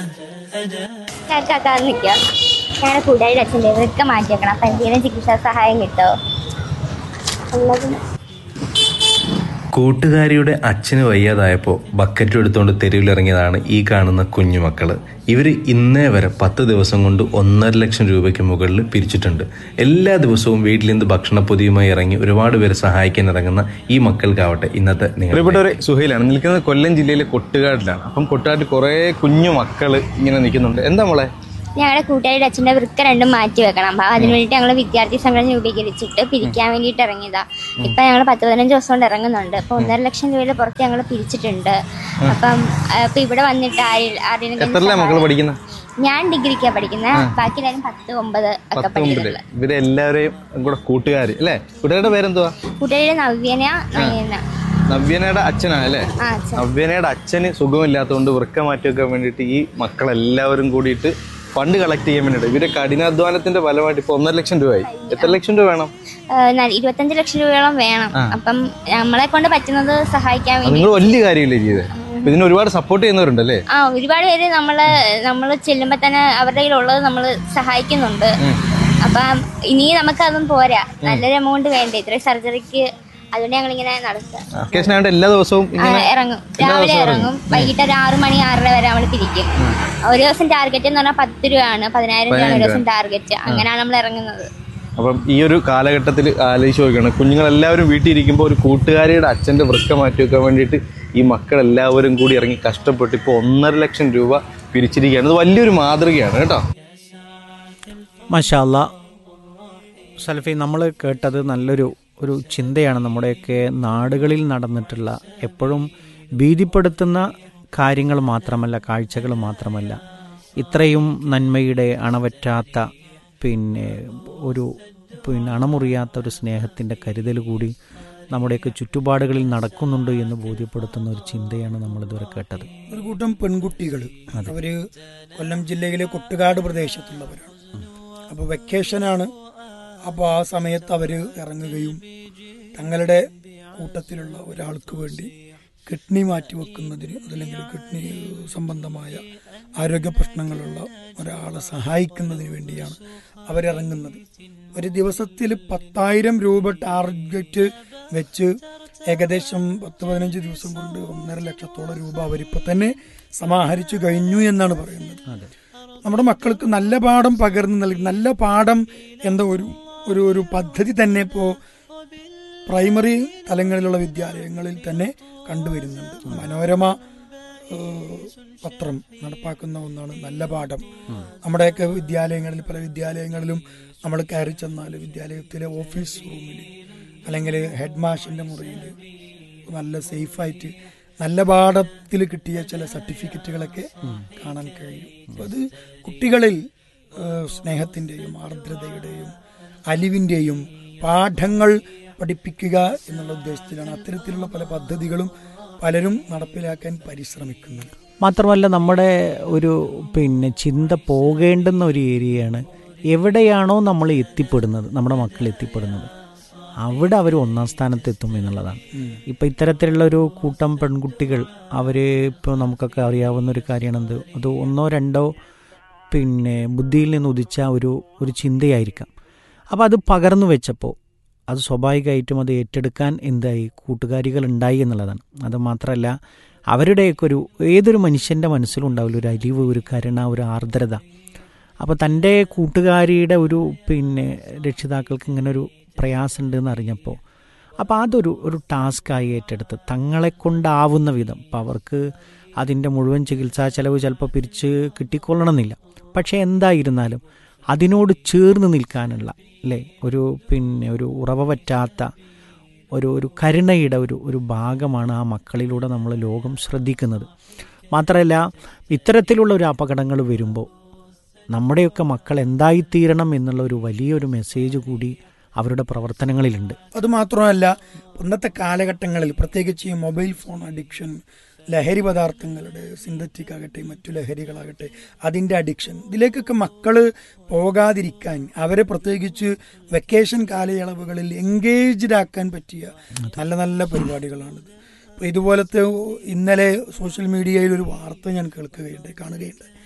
കേൾക്കാക്കാതെ നിൽക്കുക ഞങ്ങളുടെ കൂട്ടുകാരുടെ അച്ഛൻ്റെ ഇവരൊക്കെ മാറ്റി വെക്കണം അപ്പം എന്തെങ്കിലും ചികിത്സാ സഹായം കിട്ടുമോ ഉള്ളത് കൂട്ടുകാരിയുടെ അച്ഛന് വയ്യാതായപ്പോൾ ബക്കറ്റ് എടുത്തുകൊണ്ട് തെരുവിലിറങ്ങിയതാണ് ഈ കാണുന്ന കുഞ്ഞുമക്കള് ഇവർ ഇന്നേ വരെ പത്ത് ദിവസം കൊണ്ട് ഒന്നര ലക്ഷം രൂപയ്ക്ക് മുകളിൽ പിരിച്ചിട്ടുണ്ട് എല്ലാ ദിവസവും വീട്ടിൽ നിന്ന് ഭക്ഷണപ്പൊതിയുമായി ഇറങ്ങി ഒരുപാട് പേരെ സഹായിക്കാൻ ഇറങ്ങുന്ന ഈ മക്കൾക്കാവട്ടെ ഇന്നത്തെ നിങ്ങൾ പ്രിയപ്പെട്ടവരെ സുഹൈലാണ് നിൽക്കുന്നത് കൊല്ലം ജില്ലയിലെ കൊട്ടുകാട്ടിലാണ് അപ്പം കൊട്ടുകാട്ടിൽ കുറേ കുഞ്ഞു മക്കൾ ഇങ്ങനെ നിൽക്കുന്നുണ്ട് എന്താ മോളെ ഞങ്ങളുടെ കൂട്ടുകാരുടെ അച്ഛൻ്റെ വൃക്ക രണ്ടും മാറ്റി വെക്കണം അപ്പം അതിന് വേണ്ടിയിട്ട് ഞങ്ങൾ വിദ്യാർത്ഥി സംഘടന രൂപീകരിച്ചിട്ട് പിരിക്കാൻ വേണ്ടിയിട്ട് ഇറങ്ങിയതാ ഇപ്പം ഞങ്ങൾ പത്ത് പതിനഞ്ച് ദിവസം കൊണ്ട് ഇറങ്ങുന്നുണ്ട് അപ്പം ഒന്നര ലക്ഷം രൂപയുടെ പുറത്ത് ഞങ്ങൾ പിരിച്ചിട്ടുണ്ട് അപ്പം അപ്പം ഇവിടെ വന്നിട്ട് ആരിൽ ആരെങ്കിലും എത്രല്ല മക്കൾ പഠിക്കുന്ന ഞാൻ ഡിഗ്രിക്കാണ് പഠിക്കുന്നത് ബാക്കി എല്ലാവരും പത്ത് ഒമ്പത് ഒക്കെ പത്ത് മുമ്പില് പഠിക്കുന്നുള്ളു ഇവരെ എല്ലാവരെയും കൂടെ കൂട്ടുകാർ അല്ലേ കൂട്ടുകാരുടെ പേരെന്തുവാ കൂട്ടുകാരുടെ നവ്യന നയന നവ്യനയുടെ അച്ഛനാണ് അല്ലേ ആ അച്ഛൻ നവ്യനയുടെ അച്ഛന് സുഖമില്ലാത്തതുകൊണ്ട് വൃക്ക മാറ്റി വെക്കാൻ വേണ്ടിയിട്ട് ഈ മക്കളെല്ലാവരും കൂടിയിട്ട് ഫണ്ട് കളക്ട് ചെയ്യാൻ വേണ്ടിയിട്ട് ഇവരെ കഠിനാധ്വാനത്തിന്റെ ഫലമായിട്ട് ഇപ്പൊ ഒന്നര ലക്ഷം രൂപയായി എത്ര ലക്ഷം രൂപ വേണം ഏഹ് ന- ഇരുപത്തഞ്ച് ലക്ഷം രൂപയോളം വേണം അപ്പം നമ്മളെ കൊണ്ട് പറ്റുന്നത് സഹായിക്കാൻ അത് വേണ്ടി നിങ്ങൾ വലിയ കാര്യമില്ലേ ചെയ്തത് അപ്പൊ ഇതിന് ഒരുപാട് സപ്പോർട്ട് ചെയ്യുന്നവരുണ്ടല്ലേ ആ ഒരുപാട് പേര് നമ്മള് നമ്മൾ ചെല്ലുമ്പോ തന്നെ അവരുടെ കയ്യിലുള്ളത് നമ്മൾ സഹായിക്കുന്നുണ്ട് അപ്പം ഇനി നമുക്കതൊന്നും പോരാ നല്ലൊരു എമൗണ്ട് വേണ്ടേ ഇത്രയും സർജറിക്ക് അതുകൊണ്ട് ഞങ്ങൾ ഇങ്ങനെ നടത്തുക വെക്കേഷൻ ആയിട്ട് എല്ലാ ദിവസവും ആ, ഇങ്ങനെ ഇറങ്ങും രാവിലെ ഇറങ്ങും വൈകിട്ട് ഒരു ആറു മണി ആറര വരെ നമ്മൾ പിരിക്കും ഒരു ദിവസം ടാർഗറ്റ് എന്ന് പറഞ്ഞാൽ പത്ത് രൂപയാണ് പതിനായിരം രൂപയാണ് ഒരു ദിവസം ടാർഗറ്റ് അങ്ങനെയാണ് നമ്മൾ ഇറങ്ങുന്നത് അപ്പം ഈ ഒരു കാലഘട്ടത്തിൽ ആലോചിച്ച് നോക്കുകയാണ് കുഞ്ഞുങ്ങളെല്ലാവരും വീട്ടിൽ ഇരിക്കുമ്പോൾ ഒരു കൂട്ടുകാരിയുടെ അച്ഛൻ്റെ വൃക്ക മാറ്റി വെക്കാൻ വേണ്ടിയിട്ട് ഈ മക്കളെല്ലാവരും കൂടി ഇറങ്ങി കഷ്ടപ്പെട്ട് ഇപ്പോൾ ഒന്നര ലക്ഷം രൂപ പിരിച്ചിരിക്കുകയാണ് ഇത് വലിയൊരു മാതൃകയാണ് കേട്ടോ മഷാല്ല സൽഫി നമ്മൾ കേട്ടത് നല്ലൊരു ഒരു ചിന്തയാണ് നമ്മുടെയൊക്കെ നാടുകളിൽ നടന്നിട്ടുള്ള എപ്പോഴും ഭീതിപ്പെടുത്തുന്ന കാര്യങ്ങൾ മാത്രമല്ല കാഴ്ചകൾ മാത്രമല്ല ഇത്രയും നന്മയുടെ അണവറ്റാത്ത പിന്നെ ഒരു പിന്നെ അണമുറിയാത്ത ഒരു സ്നേഹത്തിൻ്റെ കരുതൽ കൂടി നമ്മുടെയൊക്കെ ചുറ്റുപാടുകളിൽ നടക്കുന്നുണ്ട് എന്ന് ബോധ്യപ്പെടുത്തുന്ന ഒരു ചിന്തയാണ് നമ്മളിതുവരെ കേട്ടത് ഒരു കൂട്ടം പെൺകുട്ടികൾ അവര് കൊല്ലം ജില്ലയിലെ കൊട്ടുകാട് പ്രദേശത്തുള്ളവരാണ് അപ്പോൾ വെക്കേഷനാണ് അപ്പോൾ ആ സമയത്ത് അവര് ഇറങ്ങുകയും തങ്ങളുടെ കൂട്ടത്തിലുള്ള ഒരാൾക്ക് വേണ്ടി കിഡ്നി മാറ്റി വെക്കുന്നതിന് അതല്ലെങ്കിൽ കിഡ്നി സംബന്ധമായ ആരോഗ്യ പ്രശ്നങ്ങളുള്ള ഒരാളെ സഹായിക്കുന്നതിന് വേണ്ടിയാണ് അവരിറങ്ങുന്നത് ഒരു ദിവസത്തിൽ പത്തായിരം രൂപ ടാർഗറ്റ് വെച്ച് ഏകദേശം പത്ത് പതിനഞ്ച് ദിവസം കൊണ്ട് ഒന്നര ലക്ഷത്തോളം രൂപ അവരിപ്പോ തന്നെ സമാഹരിച്ചു കഴിഞ്ഞു എന്നാണ് പറയുന്നത് നമ്മുടെ മക്കൾക്ക് നല്ല പാഠം പകർന്നു നൽകി നല്ല പാഠം എന്ന ഒരു ഒരു ഒരു പദ്ധതി തന്നെ ഇപ്പോ പ്രൈമറി തലങ്ങളിലുള്ള വിദ്യാലയങ്ങളിൽ തന്നെ കണ്ടുവരുന്നുണ്ട് മനോരമ ഏഹ്, പത്രം നടപ്പാക്കുന്ന ഒന്നാണ് നല്ല പാഠം നമ്മുടെയൊക്കെ വിദ്യാലയങ്ങളിൽ പല വിദ്യാലയങ്ങളിലും നമ്മൾ കയറി ചെന്നാൽ വിദ്യാലയത്തിലെ ഓഫീസ് റൂമിൽ അല്ലെങ്കിൽ ഹെഡ് മാഷിന്റെ മുറിയിൽ നല്ല സേഫായിട്ട് നല്ല പാഠത്തിൽ കിട്ടിയ ചില സർട്ടിഫിക്കറ്റുകളൊക്കെ കാണാൻ കഴിയും അപ്പൊ അത് കുട്ടികളിൽ ഏഹ്, സ്നേഹത്തിന്റെയും ആർദ്രതയുടെയും അലിവിന്റെയും പാഠങ്ങൾ പഠിപ്പിക്കുക എന്നുള്ള ഉദ്ദേശത്തിലാണ് അത്തരത്തിലുള്ള പല പദ്ധതികളും പലരും നടപ്പിലാക്കാൻ പരിശ്രമിക്കുന്നത് മാത്രമല്ല നമ്മുടെ ഒരു പിന്നെ ചിന്ത പോകേണ്ടുന്ന ഒരു ഏരിയയാണ് എവിടെയാണോ നമ്മൾ എത്തിപ്പെടുന്നത് നമ്മുടെ മക്കൾ എത്തിപ്പെടുന്നത് അവിടെ അവർ ഒന്നാം സ്ഥാനത്ത് എത്തും എന്നുള്ളതാണ് ഇപ്പം ഇത്തരത്തിലുള്ള ഒരു കൂട്ടം പെൺകുട്ടികൾ അവർ ഇപ്പോൾ നമുക്കൊക്കെ അറിയാവുന്ന ഒരു കാര്യമാണ് എന്ത് അത് ഒന്നോ രണ്ടോ പിന്നെ ബുദ്ധിയിൽ നിന്ന് ഉദിച്ച ഒരു ഒരു ചിന്തയായിരിക്കാം അപ്പോൾ അത് പകർന്നു വെച്ചപ്പോൾ അത് സ്വാഭാവികമായിട്ടും അത് ഏറ്റെടുക്കാൻ എന്തായി കൂട്ടുകാരികൾ ഉണ്ടായി എന്നുള്ളതാണ് അത് മാത്രമല്ല അവരുടെയൊക്കെ ഒരു ഏതൊരു മനുഷ്യൻ്റെ മനസ്സിലും ഉണ്ടാവില്ല ഒരു അലിവ് ഒരു കരുണ ഒരു ആർദ്രത അപ്പോൾ തൻ്റെ കൂട്ടുകാരിയുടെ ഒരു പിന്നെ രക്ഷിതാക്കൾക്ക് ഇങ്ങനെ ഒരു പ്രയാസമുണ്ട് എന്ന് അറിഞ്ഞപ്പോൾ അപ്പോൾ അതൊരു ഒരു ടാസ്ക്കായി ഏറ്റെടുത്ത് തങ്ങളെ കൊണ്ടാവുന്ന വിധം അപ്പം അവർക്ക് അതിൻ്റെ മുഴുവൻ ചികിത്സാ ചെലവ് ചിലപ്പോൾ പിരിച്ച് കിട്ടിക്കൊള്ളണമെന്നില്ല പക്ഷേ എന്തായിരുന്നാലും അതിനോട് ചേർന്ന് നിൽക്കാനുള്ള അല്ലേ ഒരു പിന്നെ ഒരു ഉറവ പറ്റാത്ത ഒരു ഒരു കരുണയുടെ ഒരു ഒരു ഭാഗമാണ് ആ മക്കളിലൂടെ നമ്മൾ ലോകം ശ്രദ്ധിക്കുന്നത് മാത്രമല്ല ഇത്തരത്തിലുള്ള ഒരു അപകടങ്ങൾ വരുമ്പോൾ നമ്മുടെയൊക്കെ മക്കൾ എന്തായിത്തീരണം എന്നുള്ള ഒരു വലിയൊരു മെസ്സേജ് കൂടി അവരുടെ പ്രവർത്തനങ്ങളിലുണ്ട് അത് മാത്രമല്ല ഇന്നത്തെ കാലഘട്ടങ്ങളിൽ പ്രത്യേകിച്ച് ഈ മൊബൈൽ ഫോൺ അഡിക്ഷൻ ലഹരി പദാർത്ഥങ്ങളുടെ സിന്തറ്റിക് ആകട്ടെ മറ്റു ലഹരികളാകട്ടെ അതിന്റെ അഡിക്ഷൻ ഇതിലേക്കൊക്കെ മക്കള് പോകാതിരിക്കാൻ അവരെ പ്രത്യേകിച്ച് വെക്കേഷൻ കാലയളവുകളിൽ എൻഗേജ്ഡ് ആക്കാൻ പറ്റിയ നല്ല നല്ല പരിപാടികളാണിത് ഇപ്പൊ ഇതുപോലത്തെ ഇന്നലെ സോഷ്യൽ മീഡിയയിൽ ഒരു വാർത്ത ഞാൻ കേൾക്കുകയുണ്ടായി കാണുകയുണ്ടായി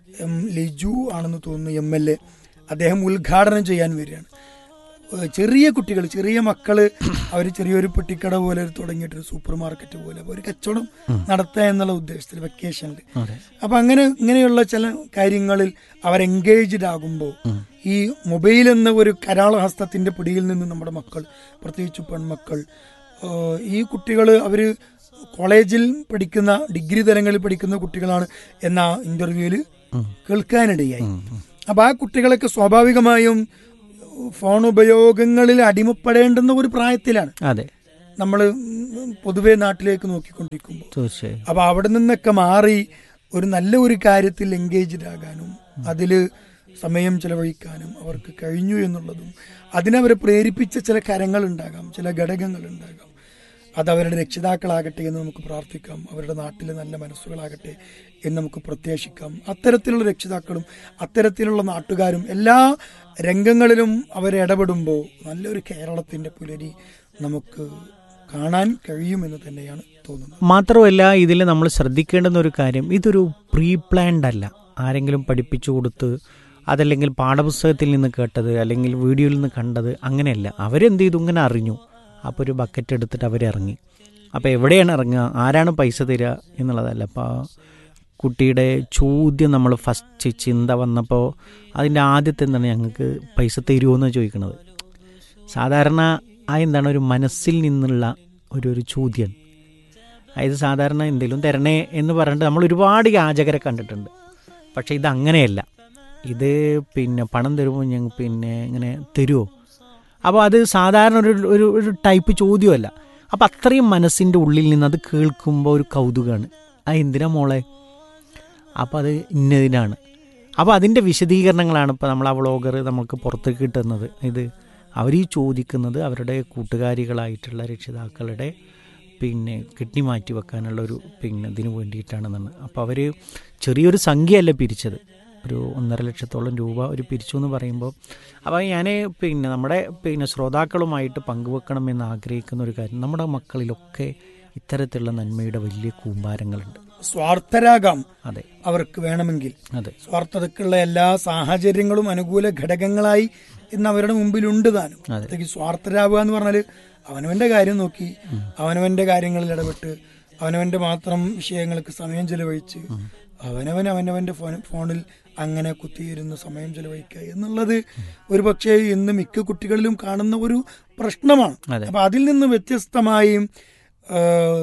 എം ലിജു ആണെന്ന് തോന്നുന്നു എം എൽ എ അദ്ദേഹം ഉദ്ഘാടനം ചെയ്യാൻ വരികയാണ് ഏഹ് ചെറിയ കുട്ടികൾ ചെറിയ മക്കള് അവർ ചെറിയൊരു പെട്ടിക്കട പോലെ ഒരു തുടങ്ങിയിട്ടൊരു സൂപ്പർ മാർക്കറ്റ് പോലെ അപ്പൊ ഒരു കച്ചവടം നടത്തുക എന്നുള്ള ഉദ്ദേശത്തിൽ വെക്കേഷനിൽ അപ്പൊ അങ്ങനെ ഇങ്ങനെയുള്ള ചില കാര്യങ്ങളിൽ അവർ എൻഗേജ്ഡ് ആകുമ്പോൾ ഈ മൊബൈൽ എന്ന ഒരു കരാളഹസ്തത്തിന്റെ പിടിയിൽ നിന്ന് നമ്മുടെ മക്കൾ പ്രത്യേകിച്ച് പെൺമക്കൾ ഏഹ് ഈ കുട്ടികൾ അവര് കോളേജിൽ പഠിക്കുന്ന ഡിഗ്രി തലങ്ങളിൽ പഠിക്കുന്ന കുട്ടികളാണ് എന്ന ഇന്റർവ്യൂവിൽ കേൾക്കാനിടയായി അപ്പൊ ആ കുട്ടികളൊക്കെ സ്വാഭാവികമായും ഫോൺ ഉപയോഗങ്ങളിൽ അടിമപ്പെടേണ്ടുന്ന ഒരു പ്രായത്തിലാണ് അതെ നമ്മൾ പൊതുവെ നാട്ടിലേക്ക് നോക്കിക്കൊണ്ടിരിക്കുമ്പോൾ തീർച്ചയായും അപ്പൊ അവിടെ നിന്നൊക്കെ മാറി ഒരു നല്ല ഒരു കാര്യത്തിൽ എൻഗേജ്ഡ് ആകാനും അതിൽ സമയം ചെലവഴിക്കാനും അവർക്ക് കഴിഞ്ഞു എന്നുള്ളതും അതിനവരെ പ്രേരിപ്പിച്ച ചില കരങ്ങൾ ഉണ്ടാകാം ചില ഘടകങ്ങൾ ഉണ്ടാകാം അത് അവരുടെ രക്ഷിതാക്കളാകട്ടെ എന്ന് നമുക്ക് പ്രാർത്ഥിക്കാം അവരുടെ നാട്ടിലെ നല്ല മനസ്സുകളാകട്ടെ എന്ന് നമുക്ക് പ്രത്യാശിക്കാം അത്തരത്തിലുള്ള രക്ഷിതാക്കളും അത്തരത്തിലുള്ള നാട്ടുകാരും എല്ലാ രംഗങ്ങളിലും അവരെ ഇടപെടുമ്പോൾ നല്ലൊരു കേരളത്തിന്റെ പുലരി നമുക്ക് കാണാൻ കഴിയുമെന്ന് തന്നെയാണ് തോന്നുന്നത് മാത്രമല്ല ഇതിൽ നമ്മൾ ശ്രദ്ധിക്കേണ്ടുന്ന ഒരു കാര്യം ഇതൊരു പ്രീ പ്ലാൻഡ് അല്ല ആരെങ്കിലും പഠിപ്പിച്ചു കൊടുത്ത് അതല്ലെങ്കിൽ പാഠപുസ്തകത്തിൽ നിന്ന് കേട്ടത് അല്ലെങ്കിൽ വീഡിയോയിൽ നിന്ന് കണ്ടത് അങ്ങനെയല്ല അവരെന്ത് ചെയ്തു ഇങ്ങനെ അറിഞ്ഞു അപ്പോൾ ഒരു ബക്കറ്റ് എടുത്തിട്ട് അവരിറങ്ങി അപ്പോൾ എവിടെയാണ് ഇറങ്ങുക ആരാണ് പൈസ തരിക എന്നുള്ളതല്ല അപ്പോൾ ആ കുട്ടിയുടെ ചോദ്യം നമ്മൾ ഫസ്റ്റ് ചിന്ത വന്നപ്പോൾ അതിൻ്റെ ആദ്യത്തെ എന്താണ് ഞങ്ങൾക്ക് പൈസ തരുമോ എന്ന് ചോദിക്കുന്നത് സാധാരണ ആ എന്താണ് ഒരു മനസ്സിൽ നിന്നുള്ള ഒരു ഒരു ചോദ്യം അതായത് സാധാരണ എന്തെങ്കിലും തരണേ എന്ന് പറഞ്ഞിട്ട് നമ്മൾ ഒരുപാട് യാചകരെ കണ്ടിട്ടുണ്ട് പക്ഷേ ഇത് അങ്ങനെയല്ല ഇത് പിന്നെ പണം തരുമ്പോൾ ഞങ്ങൾ പിന്നെ ഇങ്ങനെ തരുമോ അപ്പോൾ അത് സാധാരണ ഒരു ഒരു ഒരു ടൈപ്പ് ചോദ്യമല്ല അപ്പം അത്രയും മനസ്സിൻ്റെ ഉള്ളിൽ നിന്ന് അത് കേൾക്കുമ്പോൾ ഒരു കൗതുകമാണ് ആ എന്തിനാ മോളെ അപ്പോൾ അത് ഇന്നതിനാണ് അപ്പോൾ അതിൻ്റെ വിശദീകരണങ്ങളാണ് ഇപ്പോൾ നമ്മൾ ആ വ്ളോഗർ നമുക്ക് പുറത്തേക്ക് കിട്ടുന്നത് ഇത് അവർ ഈ ചോദിക്കുന്നത് അവരുടെ കൂട്ടുകാരികളായിട്ടുള്ള രക്ഷിതാക്കളുടെ പിന്നെ കിഡ്നി മാറ്റി വെക്കാനുള്ള ഒരു പിന്നെ ഇതിന് വേണ്ടിയിട്ടാണെന്നാണ് അപ്പോൾ അവർ ചെറിയൊരു സംഖ്യയല്ല പിരിച്ചത് ഒരു ഒന്നര ലക്ഷത്തോളം രൂപ ഒരു പിരിച്ചു എന്ന് പറയുമ്പോൾ അപ്പോൾ ഞാൻ പിന്നെ നമ്മുടെ പിന്നെ ശ്രോതാക്കളുമായിട്ട് പങ്കുവെക്കണമെന്ന് ആഗ്രഹിക്കുന്ന ഒരു കാര്യം നമ്മുടെ മക്കളിലൊക്കെ ഇത്തരത്തിലുള്ള നന്മയുടെ വലിയ കൂമ്പാരങ്ങളുണ്ട് സ്വാർത്ഥരാകാം അതെ അവർക്ക് വേണമെങ്കിൽ അതെ സ്വാർത്ഥതക്കുള്ള എല്ലാ സാഹചര്യങ്ങളും അനുകൂല ഘടകങ്ങളായി ഇന്ന് അവരുടെ മുമ്പിലുണ്ട് താനും അതെ. അത്രയ്ക്ക് സ്വാർത്ഥരാകുക എന്ന് പറഞ്ഞാല് അവനവന്റെ കാര്യം നോക്കി അവനവന്റെ കാര്യങ്ങളിൽ ഇടപെട്ട് അവനവന്റെ മാത്രം വിഷയങ്ങൾക്ക് സമയം ചെലവഴിച്ച് അവനവൻ അവനവന്റെ ഫോൺ- ഫോണിൽ അങ്ങനെ കുത്തിയിരുന്ന് സമയം ചെലവഴിക്കുക എന്നുള്ളത് ഒരു പക്ഷേ ഇന്ന് മിക്ക കുട്ടികളിലും കാണുന്ന ഒരു പ്രശ്നമാണ് അതെ. അപ്പൊ അതിൽ നിന്ന് വ്യത്യസ്തമായി ആ,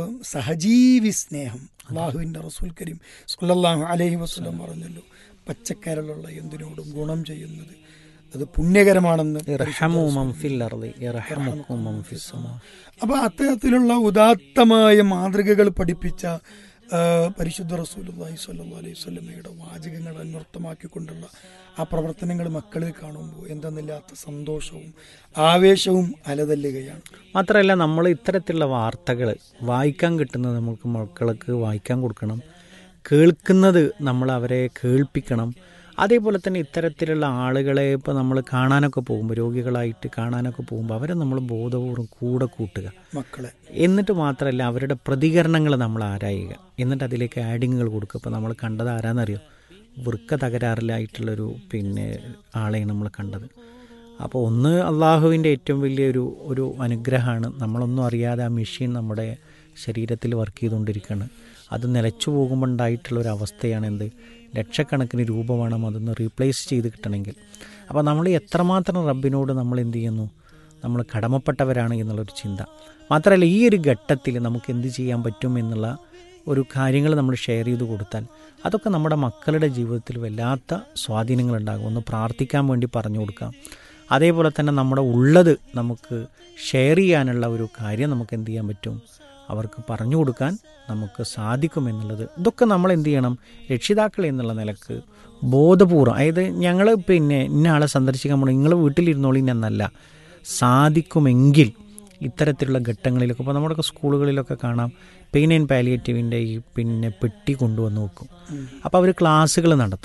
സഹജീവി സ്നേഹം അള്ളാഹുവിന്റെ റസൂൽ കരീം സുല്ലാഹു അലൈഹി വസ്ലം പറഞ്ഞല്ലോ പച്ചക്കരലുള്ള എന്തിനോടും ഗുണം ചെയ്യുന്നത് അത് പുണ്യകരമാണെന്ന് ഇർഹമു മൻ ഫിൽ അർളി ഇർഹമുക്കും മൻ ഫിസ് സമാ. അപ്പൊ അത്തരത്തിലുള്ള ഉദാത്തമായ മാതൃകകൾ പഠിപ്പിച്ച ആ, പരിശുദ്ധ റസൂലുള്ളാഹി സ്വല്ലല്ലാഹു അലൈഹി വസല്ലമയുടെ വാചകങ്ങൾ അന്വർത്ഥമാക്കിക്കൊണ്ടുള്ള ആ പ്രവർത്തനങ്ങൾ മക്കളിൽ കാണുമ്പോൾ എന്തെന്നില്ലാത്ത സന്തോഷവും ആവേശവും അലതല്ലുകയാണ് മാത്രമല്ല നമ്മൾ ഇത്തരത്തിലുള്ള വാർത്തകൾ വായിക്കാൻ കിട്ടുന്നത് നമുക്ക് മക്കൾക്ക് വായിക്കാൻ കൊടുക്കണം കേൾക്കുന്നത് നമ്മൾ അവരെ കേൾപ്പിക്കണം അതേപോലെ തന്നെ ഇത്തരത്തിലുള്ള ആളുകളെ ഇപ്പോൾ നമ്മൾ കാണാനൊക്കെ പോകുമ്പോൾ രോഗികളായിട്ട് കാണാനൊക്കെ പോകുമ്പോൾ അവരെ നമ്മൾ ബോധപൂർവ്വം കൂടെ കൂട്ടുക മക്കളെ എന്നിട്ട് മാത്രമല്ല അവരുടെ പ്രതികരണങ്ങൾ നമ്മൾ ആരായുക എന്നിട്ട് അതിലേക്ക് ആഡിങ്ങുകൾ കൊടുക്കുക ഇപ്പോൾ നമ്മൾ കണ്ടത് ആരാന്നറിയോ വൃക്ക തകരാറിലായിട്ടുള്ളൊരു പിന്നെ ആളെയാണ് നമ്മൾ കണ്ടത് അപ്പോൾ ഒന്ന് അള്ളാഹുവിൻ്റെ ഏറ്റവും വലിയൊരു ഒരു അനുഗ്രഹമാണ് നമ്മളൊന്നും അറിയാതെ ആ മെഷീൻ നമ്മുടെ ശരീരത്തിൽ വർക്ക് ചെയ്തുകൊണ്ടിരിക്കുകയാണ് അത് നിലച്ചു പോകുമ്പോൾ ഉണ്ടായിട്ടുള്ള ഒരു അവസ്ഥയാണ് എന്ത് ലക്ഷക്കണക്കിന് രൂപ വേണം അതൊന്ന് റീപ്ലേസ് ചെയ്ത് കിട്ടണമെങ്കിൽ അപ്പോൾ നമ്മൾ എത്രമാത്രം റബ്ബിനോട് നമ്മൾ എന്ത് ചെയ്യുന്നു നമ്മൾ കടമപ്പെട്ടവരാണ് എന്നുള്ളൊരു ചിന്ത മാത്രമല്ല ഈ ഒരു ഘട്ടത്തിൽ നമുക്ക് എന്ത് ചെയ്യാൻ പറ്റും എന്നുള്ള ഒരു കാര്യങ്ങൾ നമ്മൾ ഷെയർ ചെയ്ത് കൊടുത്താൽ അതൊക്കെ നമ്മുടെ മക്കളുടെ ജീവിതത്തിൽ വല്ലാത്ത സ്വാധീനങ്ങളുണ്ടാകും ഒന്ന് പ്രാർത്ഥിക്കാൻ വേണ്ടി പറഞ്ഞു കൊടുക്കാം അതേപോലെ തന്നെ നമ്മുടെ ഉള്ളത് നമുക്ക് ഷെയർ ചെയ്യാനുള്ള ഒരു കാര്യം നമുക്ക് എന്ത് ചെയ്യാൻ പറ്റും അവർക്ക് പറഞ്ഞു കൊടുക്കാൻ നമുക്ക് സാധിക്കുമെന്നുള്ളത് ഇതൊക്കെ നമ്മൾ എന്ത് ചെയ്യണം രക്ഷിതാക്കൾ എന്നുള്ള നിലക്ക് ബോധപൂർവം അതായത് ഞങ്ങൾ പിന്നെ ഇന്ന ആളെ സന്ദർശിക്കാൻ പോകണം നിങ്ങൾ വീട്ടിലിരുന്നോളി എന്നല്ല സാധിക്കുമെങ്കിൽ ഇത്തരത്തിലുള്ള ഘട്ടങ്ങളിലൊക്കെ ഇപ്പോൾ നമ്മുടെ സ്കൂളുകളിലൊക്കെ കാണാം പെയിൻ ആൻഡ് പാലിയേറ്റീവിൻ്റെ ഈ പിന്നെ പെട്ടി കൊണ്ടുവന്ന് വെക്കും അപ്പോൾ അവർ ക്ലാസ്സുകൾ നടത്തും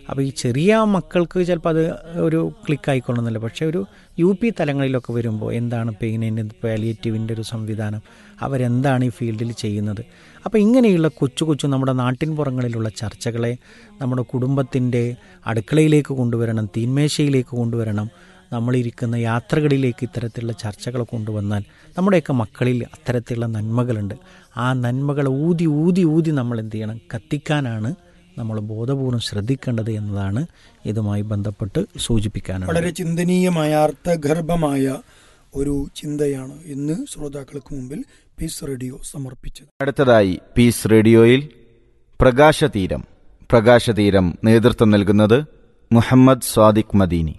അപ്പോൾ ഈ ചെറിയ മക്കൾക്ക് ചിലപ്പോൾ അത് ഒരു ക്ലിക്ക് ആയിക്കൊള്ളുന്നില്ല പക്ഷേ ഒരു യു പി തലങ്ങളിലൊക്കെ വരുമ്പോൾ എന്താണ് പെയിനിൻ്റെ പാലിയേറ്റീവിൻ്റെ ഒരു സംവിധാനം അവരെന്താണ് ഈ ഫീൽഡിൽ ചെയ്യുന്നത് അപ്പോൾ ഇങ്ങനെയുള്ള കൊച്ചു കൊച്ചു നമ്മുടെ നാട്ടിൻ പുറങ്ങളിലുള്ള ചർച്ചകളെ നമ്മുടെ കുടുംബത്തിൻ്റെ അടുക്കളയിലേക്ക് കൊണ്ടുവരണം തീന്മേശയിലേക്ക് കൊണ്ടുവരണം നമ്മളിരിക്കുന്ന യാത്രകളിലേക്ക് ഇത്തരത്തിലുള്ള ചർച്ചകൾ കൊണ്ടുവന്നാൽ നമ്മുടെയൊക്കെ മക്കളിൽ അത്തരത്തിലുള്ള നന്മകളുണ്ട് ആ നന്മകൾ ഊതി ഊതി ഊതി നമ്മൾ എന്ത് ചെയ്യണം കത്തിക്കാനാണ് നമ്മൾ ബോധപൂർവ്വം ശ്രദ്ധിക്കേണ്ടത് എന്നതാണ് ഇതുമായി ബന്ധപ്പെട്ട് സൂചിപ്പിക്കാനുള്ളത് വളരെ ചിന്തനീയമായ അർത്ഥഗർഭമായ ഒരു ചിന്തയാണ് ഇന്ന് ശ്രോതാക്കൾക്ക് മുമ്പിൽ പീസ് റേഡിയോ സമർപ്പിച്ചത് അടുത്തതായി പീസ് റേഡിയോയിൽ പ്രകാശതീരം പ്രകാശതീരം നേതൃത്വം നൽകുന്നത് മുഹമ്മദ് സ്വാദിഖ് മദീനി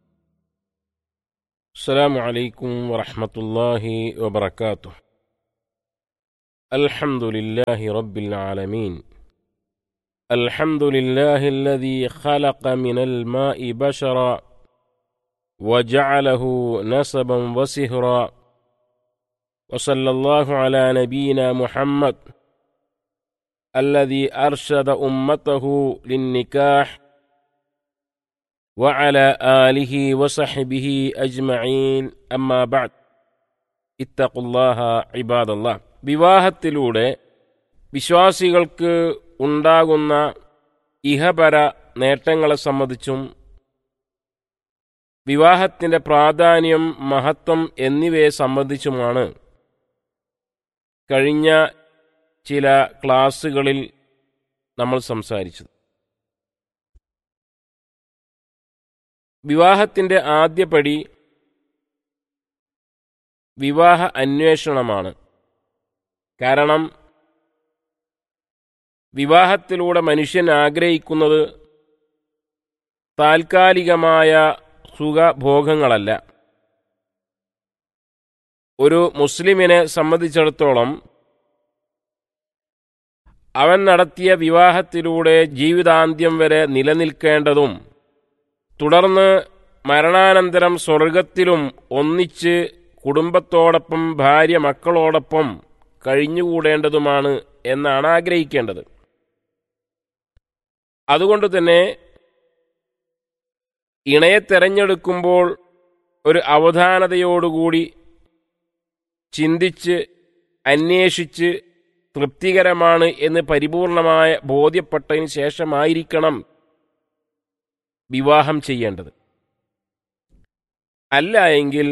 السلام عليكم ورحمة الله وبركاته الحمد لله رب العالمين الحمد لله الذي خلق من الماء بشرا وجعله نسبا وسهرا وصلى الله على نبينا محمد الذي أرشد أمته للنكاح وعلى آله وصحبه أجمعين أما بعد اتقوا الله عباد الله വിവാഹത്തിലൂടെ വിശ്വാസികൾക്ക് ഉണ്ടാകുന്ന ഇഹപര നേട്ടങ്ങളെ സംബന്ധിച്ചും വിവാഹത്തിന്റെ പ്രാധാന്യം മഹത്വം എന്നിവയെ സംബന്ധിച്ചുമാണ് കഴിഞ്ഞ ചില ക്ലാസ്സുകളിൽ നമ്മൾ സംസാരിച്ചത് വിവാഹത്തിന്റെ ആദ്യപടി വിവാഹ അന്വേഷണമാണ് കാരണം വിവാഹത്തിലൂടെ മനുഷ്യൻ ആഗ്രഹിക്കുന്നത് താൽക്കാലികമായ സുഖഭോഗങ്ങളല്ല ഒരു മുസ്ലിമിനെ സംബന്ധിച്ചിടത്തോളം അവൻ നടത്തിയ വിവാഹത്തിലൂടെ ജീവിതാന്ത്യം വരെ നിലനിൽക്കേണ്ടതും തുടർന്ന് മരണാനന്തരം സ്വർഗത്തിലും ഒന്നിച്ച് കുടുംബത്തോടൊപ്പം ഭാര്യ മക്കളോടൊപ്പം കഴിഞ്ഞുകൂടേണ്ടതുമാണ് എന്നാണ് ആഗ്രഹിക്കേണ്ടത് അതുകൊണ്ട് തന്നെ ഇണയെ തെരഞ്ഞെടുക്കുമ്പോൾ ഒരു അവധാനതയോടുകൂടി ചിന്തിച്ച് അന്വേഷിച്ച് തൃപ്തികരമാണ് എന്ന് പരിപൂർണമായ ബോധ്യപ്പെട്ടതിന് ശേഷമായിരിക്കണം വിവാഹം ചെയ്യേണ്ടത് അല്ല എങ്കിൽ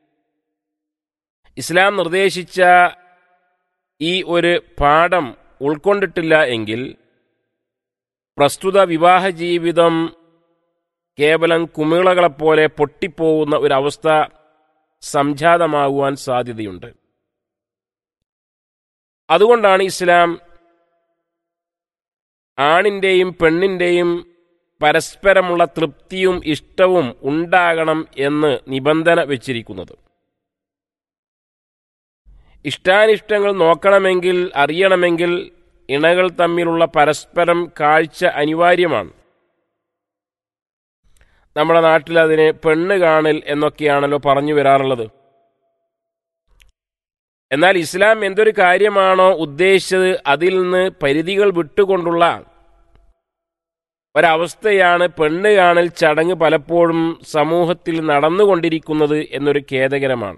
ഇസ്ലാം നിർദ്ദേശിച്ച ഈ ഒരു പാഠം ഉൾക്കൊണ്ടിട്ടില്ല എങ്കിൽ പ്രസ്തുത വിവാഹ ജീവിതം കേവലം കുമിളകളെപ്പോലെ പൊട്ടിപ്പോകുന്ന ഒരവസ്ഥ സംജാതമാകുവാൻ സാധ്യതയുണ്ട് അതുകൊണ്ടാണ് ഇസ്ലാം ആണിൻ്റെയും പെണ്ണിൻ്റെയും പരസ്പരമുള്ള തൃപ്തിയും ഇഷ്ടവും ഉണ്ടാകണം എന്ന് നിബന്ധന വച്ചിരിക്കുന്നത് ഇഷ്ടാനിഷ്ടങ്ങൾ നോക്കണമെങ്കിൽ അറിയണമെങ്കിൽ ഇണകൾ തമ്മിലുള്ള പരസ്പരം കാഴ്ച അനിവാര്യമാണ് നമ്മുടെ നാട്ടിൽ അതിന് പെണ്ണ് കാണൽ എന്നൊക്കെയാണല്ലോ പറഞ്ഞു വരാറുള്ളത് എന്നാൽ ഇസ്ലാം എന്തൊരു കാര്യമാണോ ഉദ്ദേശിച്ചത് അതിൽ നിന്ന് പരിധികൾ വിട്ടുകൊണ്ടുള്ള ഒരവസ്ഥയാണ് പെണ്ണ് കാണൽ ചടങ്ങ് പലപ്പോഴും സമൂഹത്തിൽ നടന്നുകൊണ്ടിരിക്കുന്നത് എന്നൊരു ഖേദകരമാണ്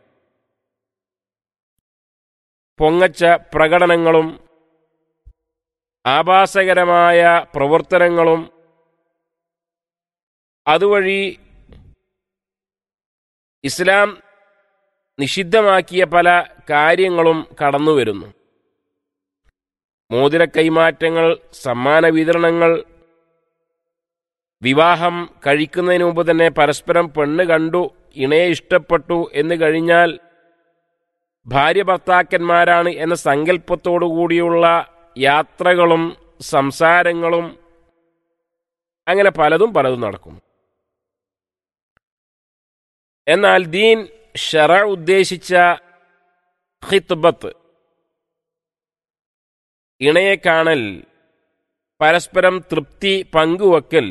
പൊങ്ങച്ച പ്രകടനങ്ങളും ആഭാസകരമായ പ്രവർത്തനങ്ങളും അതുവഴി ഇസ്ലാം നിഷിദ്ധമാക്കിയ പല കാര്യങ്ങളും കടന്നുവരുന്നു മോതിര കൈമാറ്റങ്ങൾ സമ്മാന വിതരണങ്ങൾ വിവാഹം കഴിക്കുന്നതിന് മുമ്പ് തന്നെ പരസ്പരം പെണ്ണ് കണ്ടു ഇണയെ ഇഷ്ടപ്പെട്ടു എന്ന് കഴിഞ്ഞാൽ ഭാര്യ ഭർത്താക്കന്മാരാണ് എന്ന സങ്കല്പത്തോടുകൂടിയുള്ള യാത്രകളും സംസാരങ്ങളും അങ്ങനെ പലതും പലതും നടക്കും എന്നാൽ ദീൻ ഷറ ഉദ്ദേശിച്ച ഹിത്ബത്ത് ഇണയെ കാണൽ പരസ്പരം തൃപ്തി പങ്കുവെക്കൽ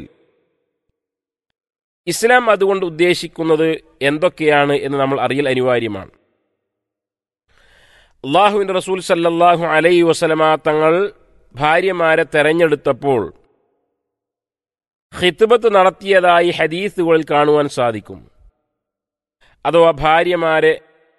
ഇസ്ലാം അതുകൊണ്ട് ഉദ്ദേശിക്കുന്നത് എന്തൊക്കെയാണ് എന്ന് നമ്മൾ അറിയൽ അനിവാര്യമാണ് അള്ളാഹുവിൻ്റെ റസൂൽ സല്ലല്ലാഹു അലൈ വസലമ തങ്ങൾ ഭാര്യമാരെ തെരഞ്ഞെടുത്തപ്പോൾ ഹിത്ബത്ത് നടത്തിയതായി ഹദീസുകളിൽ കാണുവാൻ സാധിക്കും അഥവാ ഭാര്യമാരെ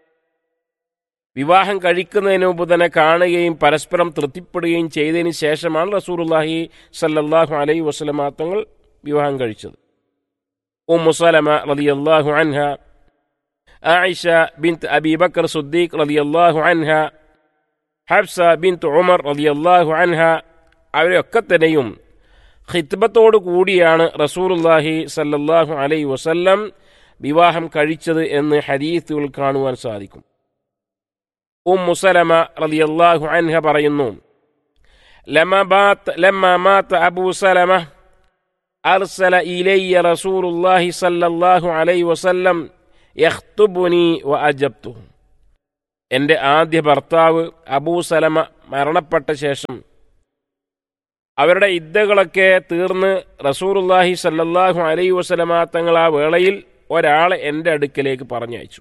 വിവാഹം കഴിക്കുന്നതിന് മുമ്പ് തന്നെ കാണുകയും പരസ്പരം തൃപ്തിപ്പെടുകയും ചെയ്തതിന് ശേഷമാണ് റസൂറുല്ലാഹി സല്ലല്ലാഹു അലൈഹി വസല്ലമ തങ്ങൾ വിവാഹം കഴിച്ചത് ഉമ്മു സലമ റളിയല്ലാഹു അൻഹ ആയിഷ ബിൻത്ത് അബി ബക്കർ സുദ്ദീഖ് റളിയല്ലാഹു അൻഹ ഹബ്സ ബിൻത്ത് ഉമർ റളിയല്ലാഹു അൻഹ അവരെയൊക്കെ തന്നെയും ഖിത്ബത്തോടു കൂടിയാണ് റസൂലുല്ലാഹി സല്ലല്ലാഹു അലൈഹി വസല്ലം വിവാഹം കഴിച്ചത് എന്ന് ഹദീസുകൾ കാണുവാൻ സാധിക്കും ഉമ്മു സലമ റളിയല്ലാഹു അൻഹ പറയുന്നു ലമ ബാത്ത് ലമ്മ മാത്ത അബൂ സലമ അർസല ഇലയ്യ റസൂലുല്ലാഹി സല്ലല്ലാഹു അലൈഹി വസല്ലം യഖ്തുബുനി വ അജബ്തു എൻ്റെ ആദ്യ ഭർത്താവ് അബൂ സലമ മരണപ്പെട്ട ശേഷം അവരുടെ ഇദ്ദകളൊക്കെ തീർന്ന് റസൂറുല്ലാഹി സല്ലല്ലാഹു അലൈഹി വസല്ലമ തങ്ങൾ ആ വേളയിൽ ഒരാളെ എൻ്റെ അടുക്കലേക്ക് പറഞ്ഞയച്ചു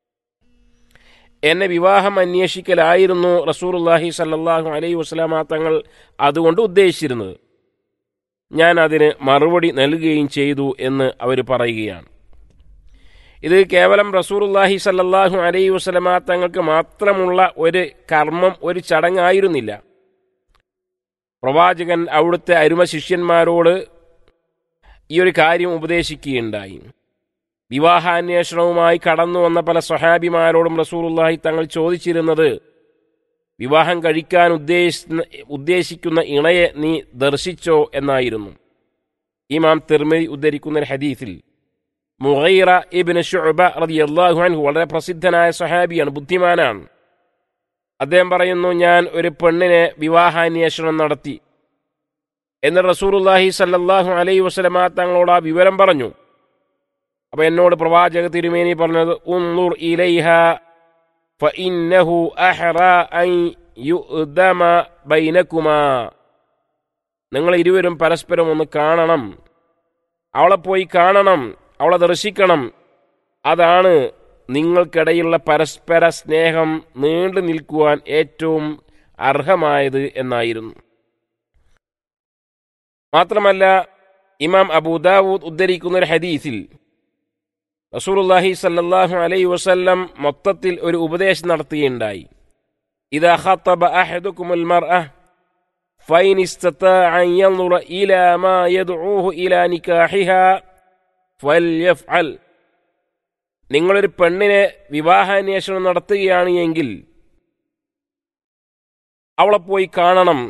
എന്നെ വിവാഹം അന്വേഷിക്കലായിരുന്നു റസൂറുല്ലാഹി സല്ലല്ലാഹു അലൈഹി വസല്ലമ തങ്ങൾ അതുകൊണ്ട് ഉദ്ദേശിച്ചിരുന്നത് ഞാൻ അതിന് മറുപടി നൽകുകയും ചെയ്തു എന്ന് അവർ പറയുകയാണ് ഇത് കേവലം റസൂറുല്ലാഹി സല്ലല്ലാഹു അലൈഹി വസല്ലമ തങ്ങൾക്ക് മാത്രമുള്ള ഒരു കർമ്മം ഒരു ചടങ്ങായിരുന്നില്ല പ്രവാചകൻ അവിടുത്തെ അരുമ ശിഷ്യന്മാരോട് ഈ ഒരു കാര്യം ഉപദേശിക്കുകയുണ്ടായി വിവാഹാന്വേഷണവുമായി കടന്നു വന്ന പല സ്വഹാബിമാരോടും റസൂറുല്ലാഹി തങ്ങൾ ചോദിച്ചിരുന്നത് വിവാഹം കഴിക്കാൻ ഉദ്ദേശിക്കുന്ന ഉദ്ദേശിക്കുന്ന ഇണയെ നീ ദർശിച്ചോ എന്നായിരുന്നു ഇമാം തിർമി ഉദ്ധരിക്കുന്ന ഒരു ഹദീസിൽ മുഗൈറ ഇബിന് ഷുഅബ റളിയല്ലാഹു അൻഹു വളരെ പ്രസിദ്ധനായ സ്വഹാബിയാണ് ബുദ്ധിമാനാണ് അദ്ദേഹം പറയുന്നു ഞാൻ ഒരു പെണ്ണിനെ വിവാഹാന്വേഷണം നടത്തി എന്ന് റസൂറുല്ലാഹി സല്ലല്ലാഹു അലൈഹി വസല്ലമ തങ്ങളോട് ആ വിവരം പറഞ്ഞു അപ്പൊ എന്നോട് പ്രവാചക തിരുമേനി പറഞ്ഞത് ഉന്നുർ ഇലൈഹ ഫഇന്നഹു അഹ്റ അൻ യുഅ്ദമ ബൈനകുമാ നിങ്ങൾ ഇരുവരും പരസ്പരം ഒന്ന് കാണണം അവളെ പോയി കാണണം അവളെ ദർശിക്കണം അതാണ് നിങ്ങൾക്കിടയിലുള്ള പരസ്പര സ്നേഹം നീണ്ടു നിൽക്കുവാൻ ഏറ്റവും അർഹമായത് എന്നായിരുന്നു മാത്രമല്ല ഇമാം അബൂദാവൂദ് ഉദ്ധരിക്കുന്ന ഒരു ഹദീസിൽ റസൂലുള്ളാഹി സല്ലല്ലാഹു അലൈഹി വസല്ലം മൊത്തത്തിൽ ഒരു ഉപദേശം നടത്തുകയുണ്ടായി ഇദാ ഖത്തബ അഹദുകുമുൽ മർഅ فإن استطاع أن ينظر إلى ما يدعوه إلى نكاحها فليفعل നിങ്ങളൊരു പെണ്ണിനെ വിവാഹാന്വേഷണം നടത്തുകയാണ് എങ്കിൽ അവളെ പോയി കാണണം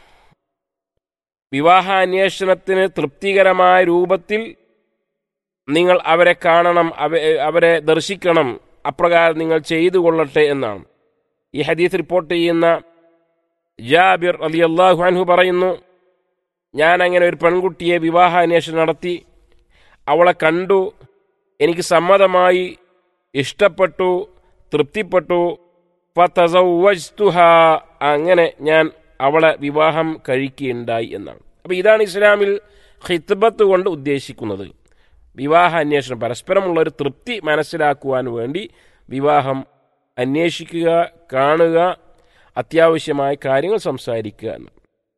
വിവാഹാന്വേഷണത്തിന് തൃപ്തികരമായ രൂപത്തിൽ നിങ്ങൾ അവരെ കാണണം അവ- അവരെ ദർശിക്കണം അപ്രകാരം നിങ്ങൾ ചെയ്തു കൊള്ളട്ടെ എന്നാണ് ഈ ഹദീസ് റിപ്പോർട്ട് ചെയ്യുന്ന ജാബിർ അലി അള്ളാഹു അൻഹു പറയുന്നു ഞാൻ അങ്ങനെ ഒരു പെൺകുട്ടിയെ വിവാഹാന്വേഷണം നടത്തി അവളെ കണ്ടു എനിക്ക് സമ്മതമായി ഇഷ്ടപ്പെട്ടു തൃപ്തിപ്പെട്ടു ഫതസവ്വജ്തുഹ അങ്ങനെ ഞാൻ അവളെ വിവാഹം കഴിക്കുകയുണ്ടായി എന്നാണ് അപ്പോൾ ഇതാണ് ഇസ്ലാമിൽ ഖിത്ബത്ത് കൊണ്ട് ഉദ്ദേശിക്കുന്നത് വിവാഹ അന്വേഷണം പരസ്പരമുള്ള ഒരു തൃപ്തി മനസ്സിലാക്കുവാൻ വേണ്ടി വിവാഹം അന്വേഷിക്കുക കാണുക അത്യാവശ്യമായ കാര്യങ്ങൾ സംസാരിക്കുക എന്ന്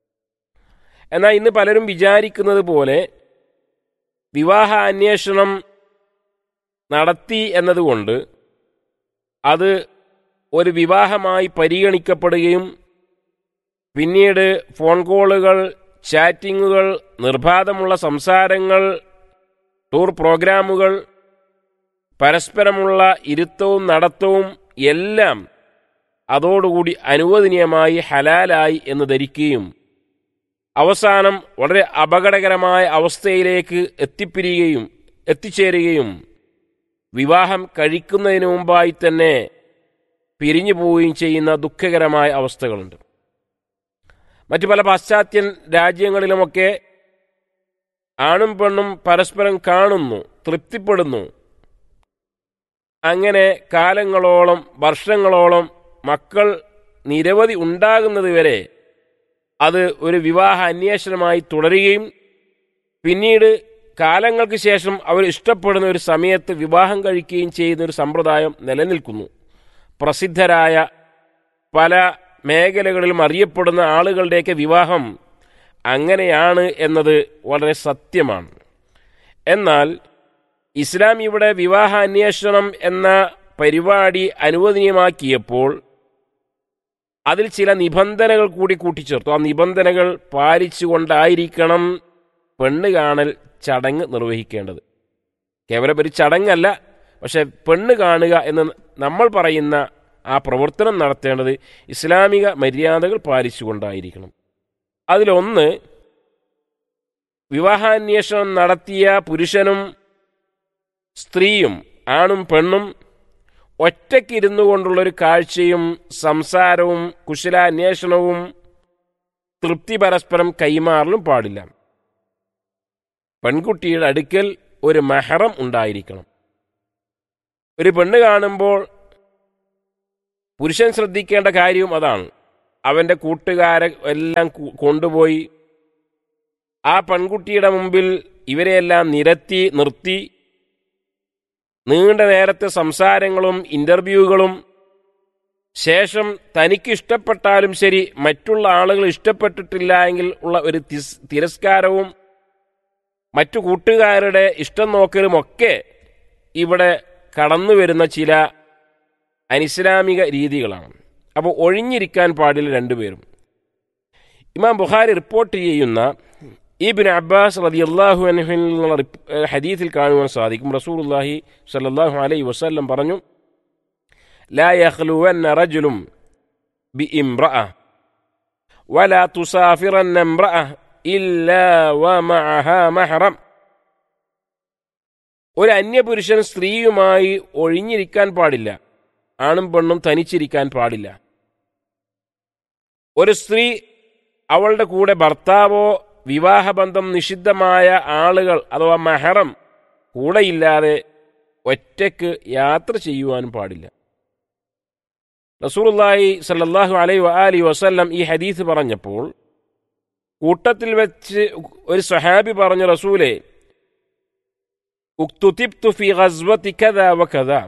എന്നാൽ ഇന്ന് പലരും വിചാരിക്കുന്നത് പോലെ വിവാഹ അന്വേഷണം നടത്തി എന്നതുകൊണ്ട് അത് ഒരു വിവാഹമായി പരിഗണിക്കപ്പെടുകയും പിന്നീട് ഫോൺ കോളുകൾ ചാറ്റിങ്ങുകൾ നിർബാധമുള്ള സംസാരങ്ങൾ ടൂർ പ്രോഗ്രാമുകൾ പരസ്പരമുള്ള ഇരുത്തവും നടത്തവും എല്ലാം അതോടുകൂടി അനുവദനീയമായി ഹലാലായി എന്ന് ധരിക്കുകയും അവസാനം വളരെ അപകടകരമായ അവസ്ഥയിലേക്ക് എത്തിപ്പിരിയുകയും എത്തിച്ചേരുകയും വിവാഹം കഴിക്കുന്നതിന് മുമ്പായി തന്നെ പിരിഞ്ഞു പോവുകയും ചെയ്യുന്ന ദുഃഖകരമായ അവസ്ഥകളുണ്ട് മറ്റു പല പാശ്ചാത്യൻ രാജ്യങ്ങളിലുമൊക്കെ ആണും പെണ്ണും പരസ്പരം കാണുന്നു തൃപ്തിപ്പെടുന്നു അങ്ങനെ കാലങ്ങളോളം വർഷങ്ങളോളം മക്കൾ നിരവധി ഉണ്ടാകുന്നത് വരെ അത് ഒരു വിവാഹ അന്വേഷണമായി തുടരുകയും പിന്നീട് കാലങ്ങൾക്ക് ശേഷം അവർ ഇഷ്ടപ്പെടുന്ന ഒരു സമയത്ത് വിവാഹം കഴിക്കുകയും ചെയ്യുന്ന ഒരു സമ്പ്രദായം നിലനിൽക്കുന്നു പ്രസിദ്ധരായ പല മേഖലകളിലും അറിയപ്പെടുന്ന ആളുകളുടെയൊക്കെ വിവാഹം അങ്ങനെയാണ് എന്നത് വളരെ സത്യമാണ് എന്നാൽ ഇസ്ലാം ഇവിടെ വിവാഹ അന്വേഷണം എന്ന പരിപാടി അനുവദനീയമാക്കിയപ്പോൾ അതിൽ ചില നിബന്ധനകൾ കൂടി കൂട്ടിച്ചേർത്തു ആ നിബന്ധനകൾ പാലിച്ചുകൊണ്ടായിരിക്കണം പെണ്ണ് കാണൽ ചടങ്ങ് നിർവഹിക്കേണ്ടത് കേവലം ഒരു ചടങ്ങല്ല പക്ഷെ പെണ്ണ് കാണുക എന്ന് നമ്മൾ പറയുന്ന ആ പ്രവർത്തനം നടത്തേണ്ടത് ഇസ്ലാമിക മര്യാദകൾ പാലിച്ചുകൊണ്ടായിരിക്കണം അതിലൊന്ന് വിവാഹാന്വേഷണം നടത്തിയ പുരുഷനും സ്ത്രീയും ആണും പെണ്ണും ഒറ്റയ്ക്കിരുന്നു കൊണ്ടുള്ളൊരു കാഴ്ചയും സംസാരവും കുശലാന്വേഷണവും തൃപ്തി പരസ്പരം കൈമാറലും പാടില്ല പെൺകുട്ടിയുടെ അടുക്കൽ ഒരു മെഹറം ഉണ്ടായിരിക്കണം ഒരു പെണ്ണ് കാണുമ്പോൾ പുരുഷൻ ശ്രദ്ധിക്കേണ്ട കാര്യവും അതാണ് അവൻ്റെ കൂട്ടുകാരെ എല്ലാം കു- കൊണ്ടുപോയി ആ പെൺകുട്ടിയുടെ മുമ്പിൽ ഇവരെയെല്ലാം നിരത്തി നിർത്തി നീണ്ട നേരത്തെ സംസാരങ്ങളും ഇന്റർവ്യൂകളും ശേഷം തനിക്ക് ഇഷ്ടപ്പെട്ടാലും ശരി മറ്റുള്ള ആളുകൾ ഇഷ്ടപ്പെട്ടിട്ടില്ല എങ്കിൽ ഉള്ള ഒരു തിസ്- തിരസ്കാരവും മറ്റു കൂട്ടുകാരുടെ ഇഷ്ടം നോക്കലും ഒക്കെ ഇവിടെ കടന്നു വരുന്ന ചില അനിസ്ലാമിക രീതികളാണ് അപ്പോൾ ഒഴിഞ്ഞിരിക്കാൻ പാടില്ല രണ്ടുപേരും ഇമാം ബുഖാരി റിപ്പോർട്ട് ചെയ്യുന്ന ഇബിൻ അബ്ബാസ് റതി അള്ളാഹു അനഹിൽ നിന്നുള്ള റിപ്പ്- ഏഹ് ഹദീസിൽ കാണുവാൻ സാധിക്കും റസൂലുള്ളാഹി സല്ലല്ലാഹു അലൈഹി വസല്ലം പറഞ്ഞു ലാ യഖ്ലുവന്ന റജുലും ബി ഇംറഅ വലാ തുസാഫിറന്ന ഇംറഅ ഇല്ലാ വമഅഹ മഹറം ഒരു അന്യപുരുഷൻ സ്ത്രീയുമായി ഒഴിഞ്ഞിരിക്കാൻ പാടില്ല ആണും പെണ്ണും തനിച്ചിരിക്കാൻ പാടില്ല ഒരു സ്ത്രീ അവളുടെ കൂടെ ഭർത്താവോ വിവാഹബന്ധം നിഷിദ്ധമായ ആളുകൾ അഥവാ മെഹറം കൂടെയില്ലാതെ ഒറ്റയ്ക്ക് യാത്ര ചെയ്യുവാനും പാടില്ല റസൂലുള്ളാഹി സല്ലല്ലാഹു അലൈഹി വആലി വസല്ലം ഈ ഹദീസ് പറഞ്ഞപ്പോൾ കൂട്ടത്തിൽ വെച്ച് ഒരു സഹാബി പറഞ്ഞു റസൂലെ ഉക്തുതിബ്തു ഫി ഗസ്വതി കദാ വകദാ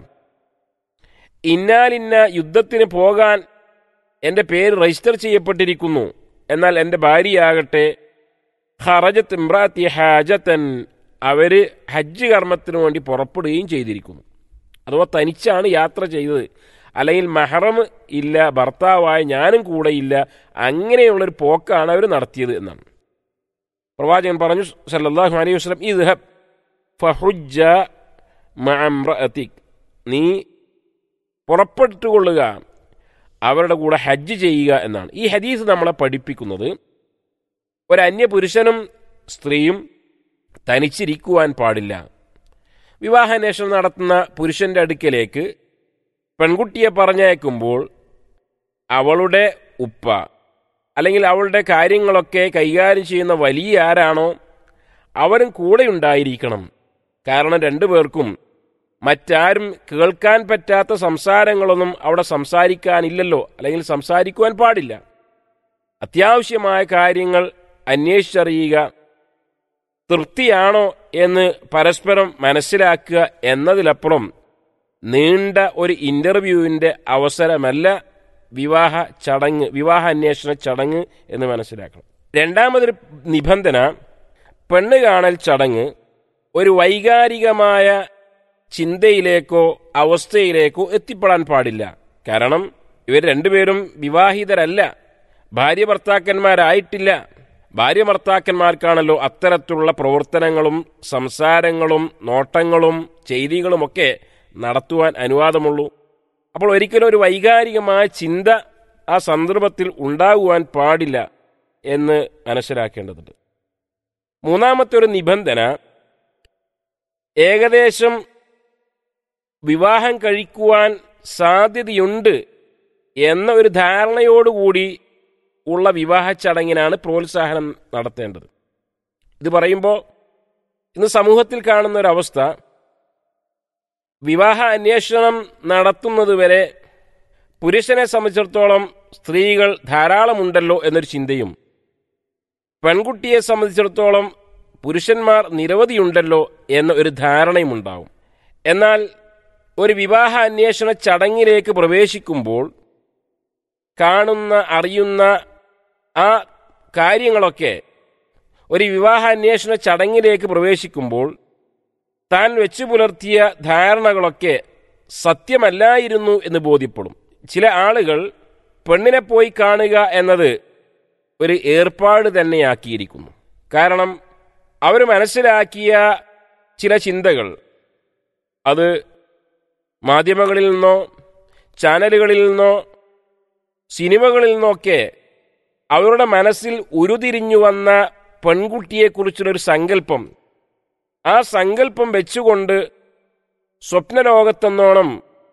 ഇന്നാലിന്ന യുദ്ധത്തിന് പോകാൻ എൻ്റെ പേര് രജിസ്റ്റർ ചെയ്യപ്പെട്ടിരിക്കുന്നു എന്നാൽ എൻ്റെ ഭാര്യയാകട്ടെ ഹറജത്ത് ഇമ്രാത്തി ഹാജത്തൻ അവര് ഹജ്ജ് കർമ്മത്തിന് വേണ്ടി പുറപ്പെടുകയും ചെയ്തിരിക്കുന്നു അഥവാ തനിച്ചാണ് യാത്ര ചെയ്തത് അല്ലെങ്കിൽ മെഹറം ഇല്ല ഭർത്താവായ ഞാനും കൂടെ ഇല്ല അങ്ങനെയുള്ളൊരു പോക്കാണ് അവർ നടത്തിയത് എന്നാണ് പ്രവാചകൻ പറഞ്ഞു സല്ലല്ലാഹു അലൈഹി വസല്ലം ഇദ്ഹബ് ഫഹുജ്ജ മഅംറഅതിക് നീ പുറപ്പെട്ടുകൊള്ളുക അവരുടെ കൂടെ ഹജ്ജ് ചെയ്യുക എന്നാണ് ഈ ഹദീസ് നമ്മളെ പഠിപ്പിക്കുന്നത് ഒരു അന്യപുരുഷനും സ്ത്രീയും തനിച്ചിരിക്കുവാൻ പാടില്ല വിവാഹാന്വേഷണം നടത്തുന്ന പുരുഷന്റെ അടുക്കലേക്ക് പെൺകുട്ടിയെ പറഞ്ഞയക്കുമ്പോൾ അവളുടെ ഉപ്പ അല്ലെങ്കിൽ അവളുടെ കാര്യങ്ങളൊക്കെ കൈകാര്യം ചെയ്യുന്ന വലിയ ആരാണോ അവരും കൂടെ ഉണ്ടായിരിക്കണം കാരണം രണ്ടുപേർക്കും മറ്റാരും കേൾക്കാൻ പറ്റാത്ത സംസാരങ്ങളൊന്നും അവിടെ സംസാരിക്കാനില്ലല്ലോ അല്ലെങ്കിൽ സംസാരിക്കുവാൻ പാടില്ല അത്യാവശ്യമായ കാര്യങ്ങൾ അന്വേഷിച്ചറിയുക തൃപ്തിയാണോ എന്ന് പരസ്പരം മനസ്സിലാക്കുക എന്നതിലപ്പുറം നീണ്ട ഒരു ഇന്റർവ്യൂവിന്റെ അവസരമല്ല വിവാഹ ചടങ്ങ് വിവാഹ അന്വേഷണ ചടങ്ങ് എന്ന് മനസ്സിലാക്കണം രണ്ടാമതൊരു നിബന്ധന പെണ്ണ് കാണൽ ചടങ്ങ് ഒരു വൈകാരികമായ ചിന്തയിലേക്കോ അവസ്ഥയിലേക്കോ എത്തിപ്പെടാൻ പാടില്ല കാരണം ഇവർ രണ്ടുപേരും വിവാഹിതരല്ല ഭാര്യ ഭർത്താക്കന്മാരായിട്ടില്ല ഭാര്യ ഭർത്താക്കന്മാർക്കാണല്ലോ അത്തരത്തിലുള്ള പ്രവർത്തനങ്ങളും സംസാരങ്ങളും നോട്ടങ്ങളും ചെയ്തികളുമൊക്കെ നടത്തുവാൻ അനുവാദമുള്ളൂ അപ്പോൾ ഒരിക്കലും ഒരു വൈകാരികമായ ചിന്ത ആ സന്ദർഭത്തിൽ ഉണ്ടാകുവാൻ പാടില്ല എന്ന് മനസ്സിലാക്കേണ്ടതുണ്ട് മൂന്നാമത്തെ ഒരു നിബന്ധന ഏകദേശം വിവാഹം കഴിക്കുവാൻ സാധ്യതയുണ്ട് എന്ന ഒരു ധാരണയോടുകൂടി ഉള്ള വിവാഹ ചടങ്ങിനാണ് പ്രോത്സാഹനം നടത്തേണ്ടത് ഇത് പറയുമ്പോൾ ഇന്ന് സമൂഹത്തിൽ കാണുന്ന ഒരവസ്ഥ വിവാഹ അന്വേഷണം നടത്തുന്നതുവരെ പുരുഷനെ സംബന്ധിച്ചിടത്തോളം സ്ത്രീകൾ ധാരാളമുണ്ടല്ലോ എന്നൊരു ചിന്തയും പെൺകുട്ടിയെ സംബന്ധിച്ചിടത്തോളം പുരുഷന്മാർ നിരവധിയുണ്ടല്ലോ എന്ന ഒരു ധാരണയും ഉണ്ടാവും എന്നാൽ ഒരു വിവാഹ അന്വേഷണ ചടങ്ങിലേക്ക് പ്രവേശിക്കുമ്പോൾ കാണുന്ന അറിയുന്ന ആ കാര്യങ്ങളൊക്കെ ഒരു വിവാഹ അന്വേഷണ ചടങ്ങിലേക്ക് പ്രവേശിക്കുമ്പോൾ താൻ വെച്ചു പുലർത്തിയ ധാരണകളൊക്കെ സത്യമല്ലായിരുന്നു എന്ന് ബോധ്യപ്പെടും ചില ആളുകൾ പെണ്ണിനെ പോയി കാണുക എന്നത് ഒരു ഏർപ്പാട് തന്നെയാക്കിയിരിക്കുന്നു കാരണം അവർ മനസ്സിലാക്കിയ ചില ചിന്തകൾ അത് മാധ്യമങ്ങളിൽ നിന്നോ ചാനലുകളിൽ നിന്നോ സിനിമകളിൽ നിന്നൊക്കെ അവരുടെ മനസ്സിൽ ഉരുതിരിഞ്ഞു വന്ന പെൺകുട്ടിയെക്കുറിച്ചുള്ളൊരു സങ്കല്പം ആ സങ്കല്പം വെച്ചുകൊണ്ട് സ്വപ്നലോകത്തെന്നോണം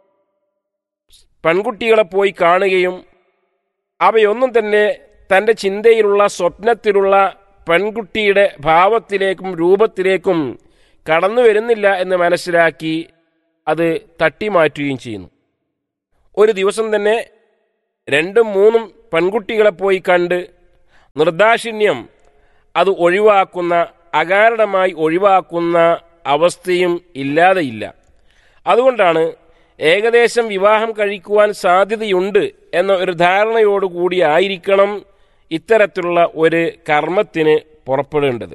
പെൺകുട്ടികളെ പോയി കാണുകയും അവയൊന്നും തന്നെ തൻ്റെ ചിന്തയിലുള്ള സ്വപ്നത്തിലുള്ള പെൺകുട്ടിയുടെ ഭാവത്തിലേക്കും രൂപത്തിലേക്കും കടന്നു വരുന്നില്ല എന്ന് മനസ്സിലാക്കി അത് തട്ടിമാറ്റുകയും ചെയ്യുന്നു ഒരു ദിവസം തന്നെ രണ്ടും മൂന്നും പെൺകുട്ടികളെ പോയി കണ്ട് നിർദാക്ഷിണ്യം അത് ഒഴിവാക്കുന്ന അകാരണമായി ഒഴിവാക്കുന്ന അവസ്ഥയും ഇല്ലാതെയില്ല അതുകൊണ്ടാണ് ഏകദേശം വിവാഹം കഴിക്കുവാൻ സാധ്യതയുണ്ട് എന്ന ഒരു ധാരണയോടുകൂടി ആയിരിക്കണം ഇത്തരത്തിലുള്ള ഒരു കർമ്മത്തിന് പുറപ്പെടേണ്ടത്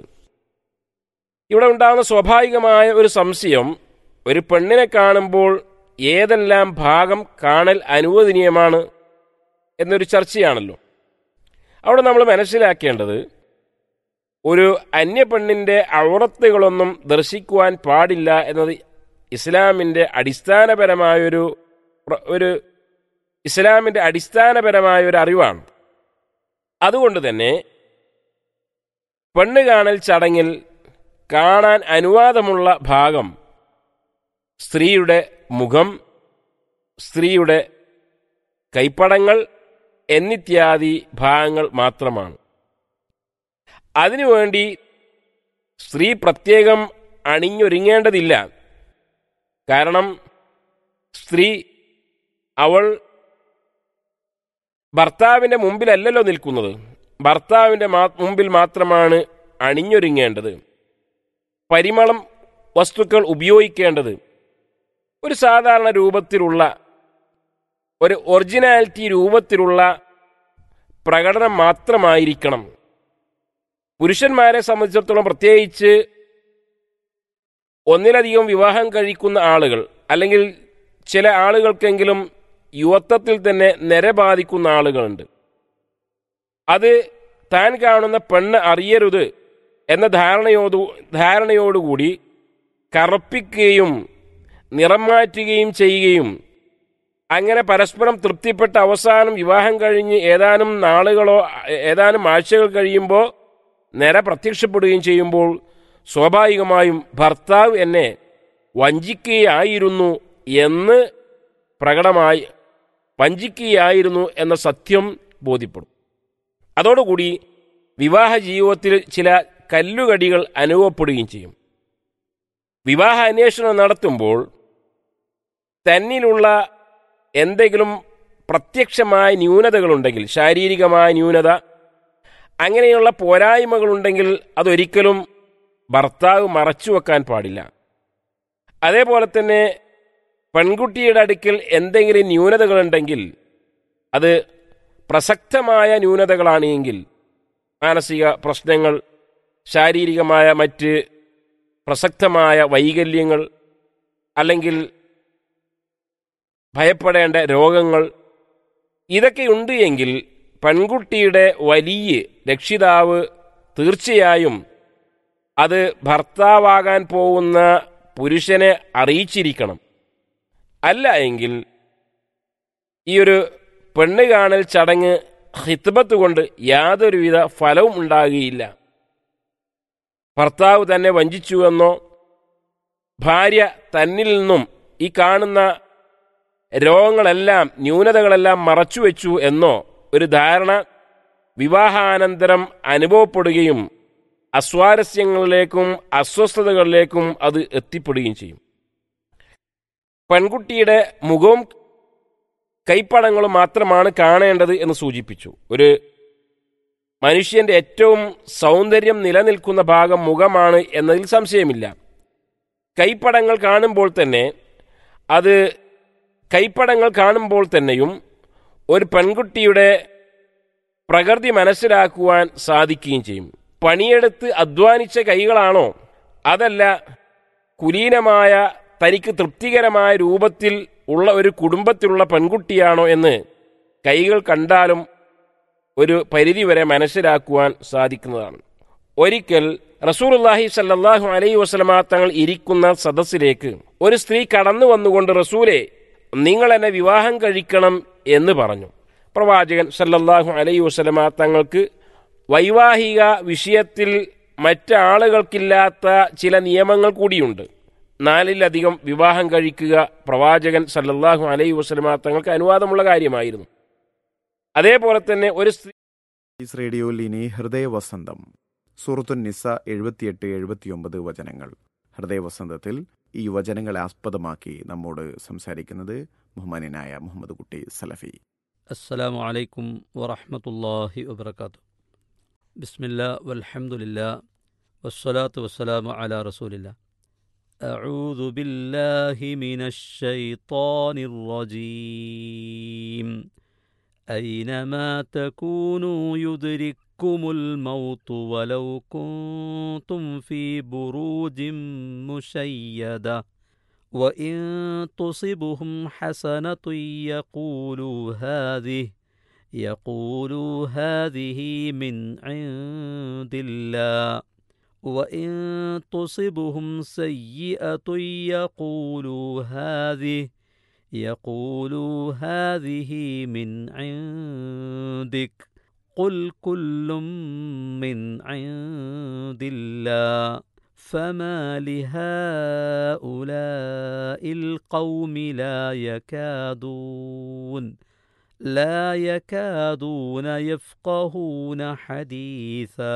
ഇവിടെ ഉണ്ടാകുന്ന സ്വാഭാവികമായ ഒരു സംശയം ഒരു പെണ്ണിനെ കാണുമ്പോൾ ഏതെല്ലാം ഭാഗം കാണൽ അനുവദനീയമാണ് എന്നൊരു ചർച്ചയാണല്ലോ അവിടെ നമ്മൾ മനസ്സിലാക്കേണ്ടത് ഒരു അന്യപെണ്ണിൻ്റെ ഔറത്തുകളൊന്നും ദർശിക്കുവാൻ പാടില്ല എന്നത് ഇസ്ലാമിൻ്റെ അടിസ്ഥാനപരമായൊരു പ്ര- ഒരു ഇസ്ലാമിൻ്റെ അടിസ്ഥാനപരമായ ഒരു അറിവാണ് അതുകൊണ്ട് തന്നെ പെണ്ണ് കാണൽ ചടങ്ങിൽ കാണാൻ അനുവാദമുള്ള ഭാഗം സ്ത്രീയുടെ മുഖം സ്ത്രീയുടെ കൈപ്പടങ്ങൾ എന്നിത്യാദി ഭാഗങ്ങൾ മാത്രമാണ് അതിനുവേണ്ടി സ്ത്രീ പ്രത്യേകം അണിഞ്ഞൊരുങ്ങേണ്ടതില്ല കാരണം സ്ത്രീ അവൾ ഭർത്താവിൻ്റെ മുമ്പിലല്ലല്ലോ നിൽക്കുന്നത് ഭർത്താവിൻ്റെ മാ- മുമ്പിൽ മാത്രമാണ് അണിഞ്ഞൊരുങ്ങേണ്ടത് പരിമളം വസ്തുക്കൾ ഉപയോഗിക്കേണ്ടത് ഒരു സാധാരണ രൂപത്തിലുള്ള ഒരു ഒറിജിനാലിറ്റി രൂപത്തിലുള്ള പ്രകടനം മാത്രമായിരിക്കണം പുരുഷന്മാരെ സംബന്ധിച്ചിടത്തോളം പ്രത്യേകിച്ച് ഒന്നിലധികം വിവാഹം കഴിക്കുന്ന ആളുകൾ അല്ലെങ്കിൽ ചില ആളുകൾക്കെങ്കിലും യുവത്വത്തിൽ തന്നെ നിര ബാധിക്കുന്ന ആളുകളുണ്ട് അത് താൻ കാണുന്ന പെണ്ണ് അറിയരുത് എന്ന ധാരണയോടു ധാരണയോടുകൂടി കറുപ്പിക്കുകയും നിറം മാറ്റുകയും ചെയ്യുകയും അങ്ങനെ പരസ്പരം തൃപ്തിപ്പെട്ട അവസാനം വിവാഹം കഴിഞ്ഞ് ഏതാനും നാളുകളോ ഏതാനും ആഴ്ചകൾ കഴിയുമ്പോൾ നിര പ്രത്യക്ഷപ്പെടുകയും ചെയ്യുമ്പോൾ സ്വാഭാവികമായും ഭർത്താവ് എന്നെ വഞ്ചിക്കുകയായിരുന്നു എന്ന് പ്രകടമായി വഞ്ചിക്കുകയായിരുന്നു എന്ന സത്യം ബോധ്യപ്പെടും അതോടുകൂടി വിവാഹ ജീവിതത്തിൽ ചില കല്ലുകടികൾ അനുഭവപ്പെടുകയും ചെയ്യും വിവാഹ അന്വേഷണം നടത്തുമ്പോൾ തന്നിലുള്ള എന്തെങ്കിലും പ്രത്യക്ഷമായ ന്യൂനതകളുണ്ടെങ്കിൽ ശാരീരികമായ ന്യൂനത അങ്ങനെയുള്ള പോരായ്മകളുണ്ടെങ്കിൽ അതൊരിക്കലും ഭർത്താവ് മറച്ചു വെക്കാൻ പാടില്ല അതേപോലെ തന്നെ പെൺകുട്ടിയുടെ അടുക്കൽ എന്തെങ്കിലും ന്യൂനതകളുണ്ടെങ്കിൽ അത് പ്രസക്തമായ ന്യൂനതകളാണ് എങ്കിൽ മാനസിക പ്രശ്നങ്ങൾ ശാരീരികമായ മറ്റ് പ്രസക്തമായ വൈകല്യങ്ങൾ അല്ലെങ്കിൽ ഭയപ്പെടേണ്ട രോഗങ്ങൾ ഇതൊക്കെയുണ്ട് എങ്കിൽ പെൺകുട്ടിയുടെ വലിയ രക്ഷിതാവ് തീർച്ചയായും അത് ഭർത്താവാകാൻ പോകുന്ന പുരുഷനെ അറിയിച്ചിരിക്കണം അല്ല എങ്കിൽ ഈ ഒരു പെണ്ണ് കാണൽ ചടങ്ങ് ഹിത്ബത്ത് കൊണ്ട് യാതൊരുവിധ ഫലവും ഉണ്ടാകുകയില്ല ഭർത്താവ് തന്നെ വഞ്ചിച്ചുവെന്നോ ഭാര്യ തന്നിൽ നിന്നും ഈ കാണുന്ന രോഗങ്ങളെല്ലാം ന്യൂനതകളെല്ലാം മറച്ചുവെച്ചു എന്നോ ഒരു ധാരണ വിവാഹാനന്തരം അനുഭവപ്പെടുകയും അസ്വാരസ്യങ്ങളിലേക്കും അസ്വസ്ഥതകളിലേക്കും അത് എത്തിപ്പെടുകയും ചെയ്യും പെൺകുട്ടിയുടെ മുഖവും കൈപ്പടങ്ങളും മാത്രമാണ് കാണേണ്ടത് എന്ന് സൂചിപ്പിച്ചു ഒരു മനുഷ്യന്റെ ഏറ്റവും സൗന്ദര്യം നിലനിൽക്കുന്ന ഭാഗം മുഖമാണ് എന്നതിൽ സംശയമില്ല കൈപ്പടങ്ങൾ കാണുമ്പോൾ തന്നെ അത് കൈപ്പടങ്ങൾ കാണുമ്പോൾ തന്നെയും ഒരു പെൺകുട്ടിയുടെ പ്രകൃതി മനസ്സിലാക്കുവാൻ സാധിക്കുകയും ചെയ്യും പണിയെടുത്ത് അധ്വാനിച്ച കൈകളാണോ അതല്ല കുലീനമായ തനിക്ക് തൃപ്തികരമായ രൂപത്തിൽ ഉള്ള ഒരു കുടുംബത്തിലുള്ള പെൺകുട്ടിയാണോ എന്ന് കൈകൾ കണ്ടാലും ഒരു പരിധിവരെ മനസ്സിലാക്കുവാൻ സാധിക്കുന്നതാണ് ഒരിക്കൽ റസൂലുള്ളാഹി സല്ലല്ലാഹു അലൈഹി വസല്ലമ തങ്ങൾ ഇരിക്കുന്ന സദസ്സിലേക്ക് ഒരു സ്ത്രീ കടന്നു വന്നുകൊണ്ട് റസൂലെ നിങ്ങൾ എന്നെ വിവാഹം കഴിക്കണം എന്ന് പറഞ്ഞു പ്രവാചകൻ സല്ലല്ലാഹു അലൈഹി വസല്ലമ തങ്ങൾക്ക് വൈവാഹിക വിഷയത്തിൽ മറ്റാളുകൾക്കില്ലാത്ത ചില നിയമങ്ങൾ കൂടിയുണ്ട് നാലിലധികം വിവാഹം കഴിക്കുക പ്രവാചകൻ സല്ലല്ലാഹു അലൈഹി വസല്ലമ തങ്ങൾക്ക് അനുവാദമുള്ള കാര്യമായിരുന്നു അതേപോലെ തന്നെ ഒരു സ്ത്രീ ഈസ് റേഡിയോയിൽ ഇനി ഹൃദയവസന്തം സൂറത്തുൻ നിസ എഴുപത്തിയെട്ട് എഴുപത്തിയൊമ്പത് വചനങ്ങൾ ഹൃദയവസന്തത്തിൽ ഈ വചനങ്ങളെ ആസ്പദമാക്കി നമ്മോട് സംസാരിക്കുന്നത് ബഹുമാനായ മുഹമ്മദ് കുട്ടി സലഫി السلام عليكم ورحمة الله وبركاته بسم الله والحمد لله والصلاة والسلام على رسول الله أعوذ بالله من الشيطان الرجيم أينما تكونوا يدرككم الموت ولو كنتم في بروج مشيده وإن تصبهم حسنة يقولوا هذه يقولوا هذه من عند الله وإن تصبهم سيئة يقولوا هذه يقولوا هذه من عندك قل كل من عند الله فما لهؤلاء القوم لا يكادون لا يكادون يفقهون حديثا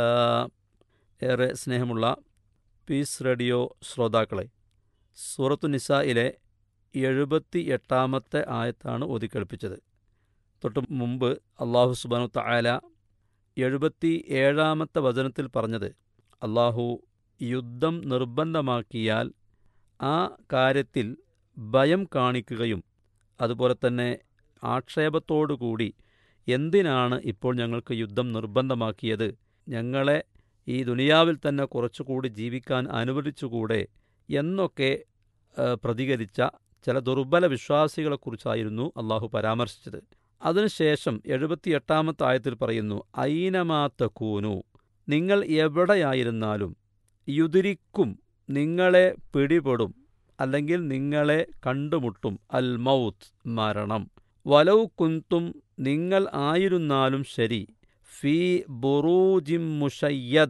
ഏറെ സ്നേഹമുള്ള പീസ് റേഡിയോ ശ്രോതാക്കളെ സൂറത്തു നിസായിലെ എഴുപത്തി എട്ടാമത്തെ ആയത്താണ് ഓതിക്കേൾപ്പിച്ചത് തൊട്ട് മുമ്പ് അള്ളാഹു സുബാനു തആല എഴുപത്തി ഏഴാമത്തെ വചനത്തിൽ പറഞ്ഞത് അള്ളാഹു യുദ്ധം നിർബന്ധമാക്കിയാൽ ആ കാര്യത്തിൽ ഭയം കാണിക്കുകയും അതുപോലെ തന്നെ ആക്ഷേപത്തോടുകൂടി എന്തിനാണ് ഇപ്പോൾ ഞങ്ങൾക്ക് യുദ്ധം നിർബന്ധമാക്കിയത് ഞങ്ങളെ ഈ ദുനിയാവിൽ തന്നെ കുറച്ചുകൂടി ജീവിക്കാൻ അനുവദിച്ചുകൂടെ എന്നൊക്കെ ആ, പ്രതികരിച്ച ചില ദുർബല വിശ്വാസികളെക്കുറിച്ചായിരുന്നു അള്ളാഹു പരാമർശിച്ചത് അതിനുശേഷം എഴുപത്തിയെട്ടാമത്തെ ആയത്തിൽ പറയുന്നു ഐനമാത്തക്കൂനു നിങ്ങൾ എവിടെയായിരുന്നാലും യുതിരിക്കും നിങ്ങളെ പിടിപെടും അല്ലെങ്കിൽ നിങ്ങളെ കണ്ടുമുട്ടും അൽ മൗത്ത് മരണം വലൗ കുന്തും നിങ്ങൾ ആയിരുന്നാലും ശരി ഫി ബുറൂജിം മുഷയ്യത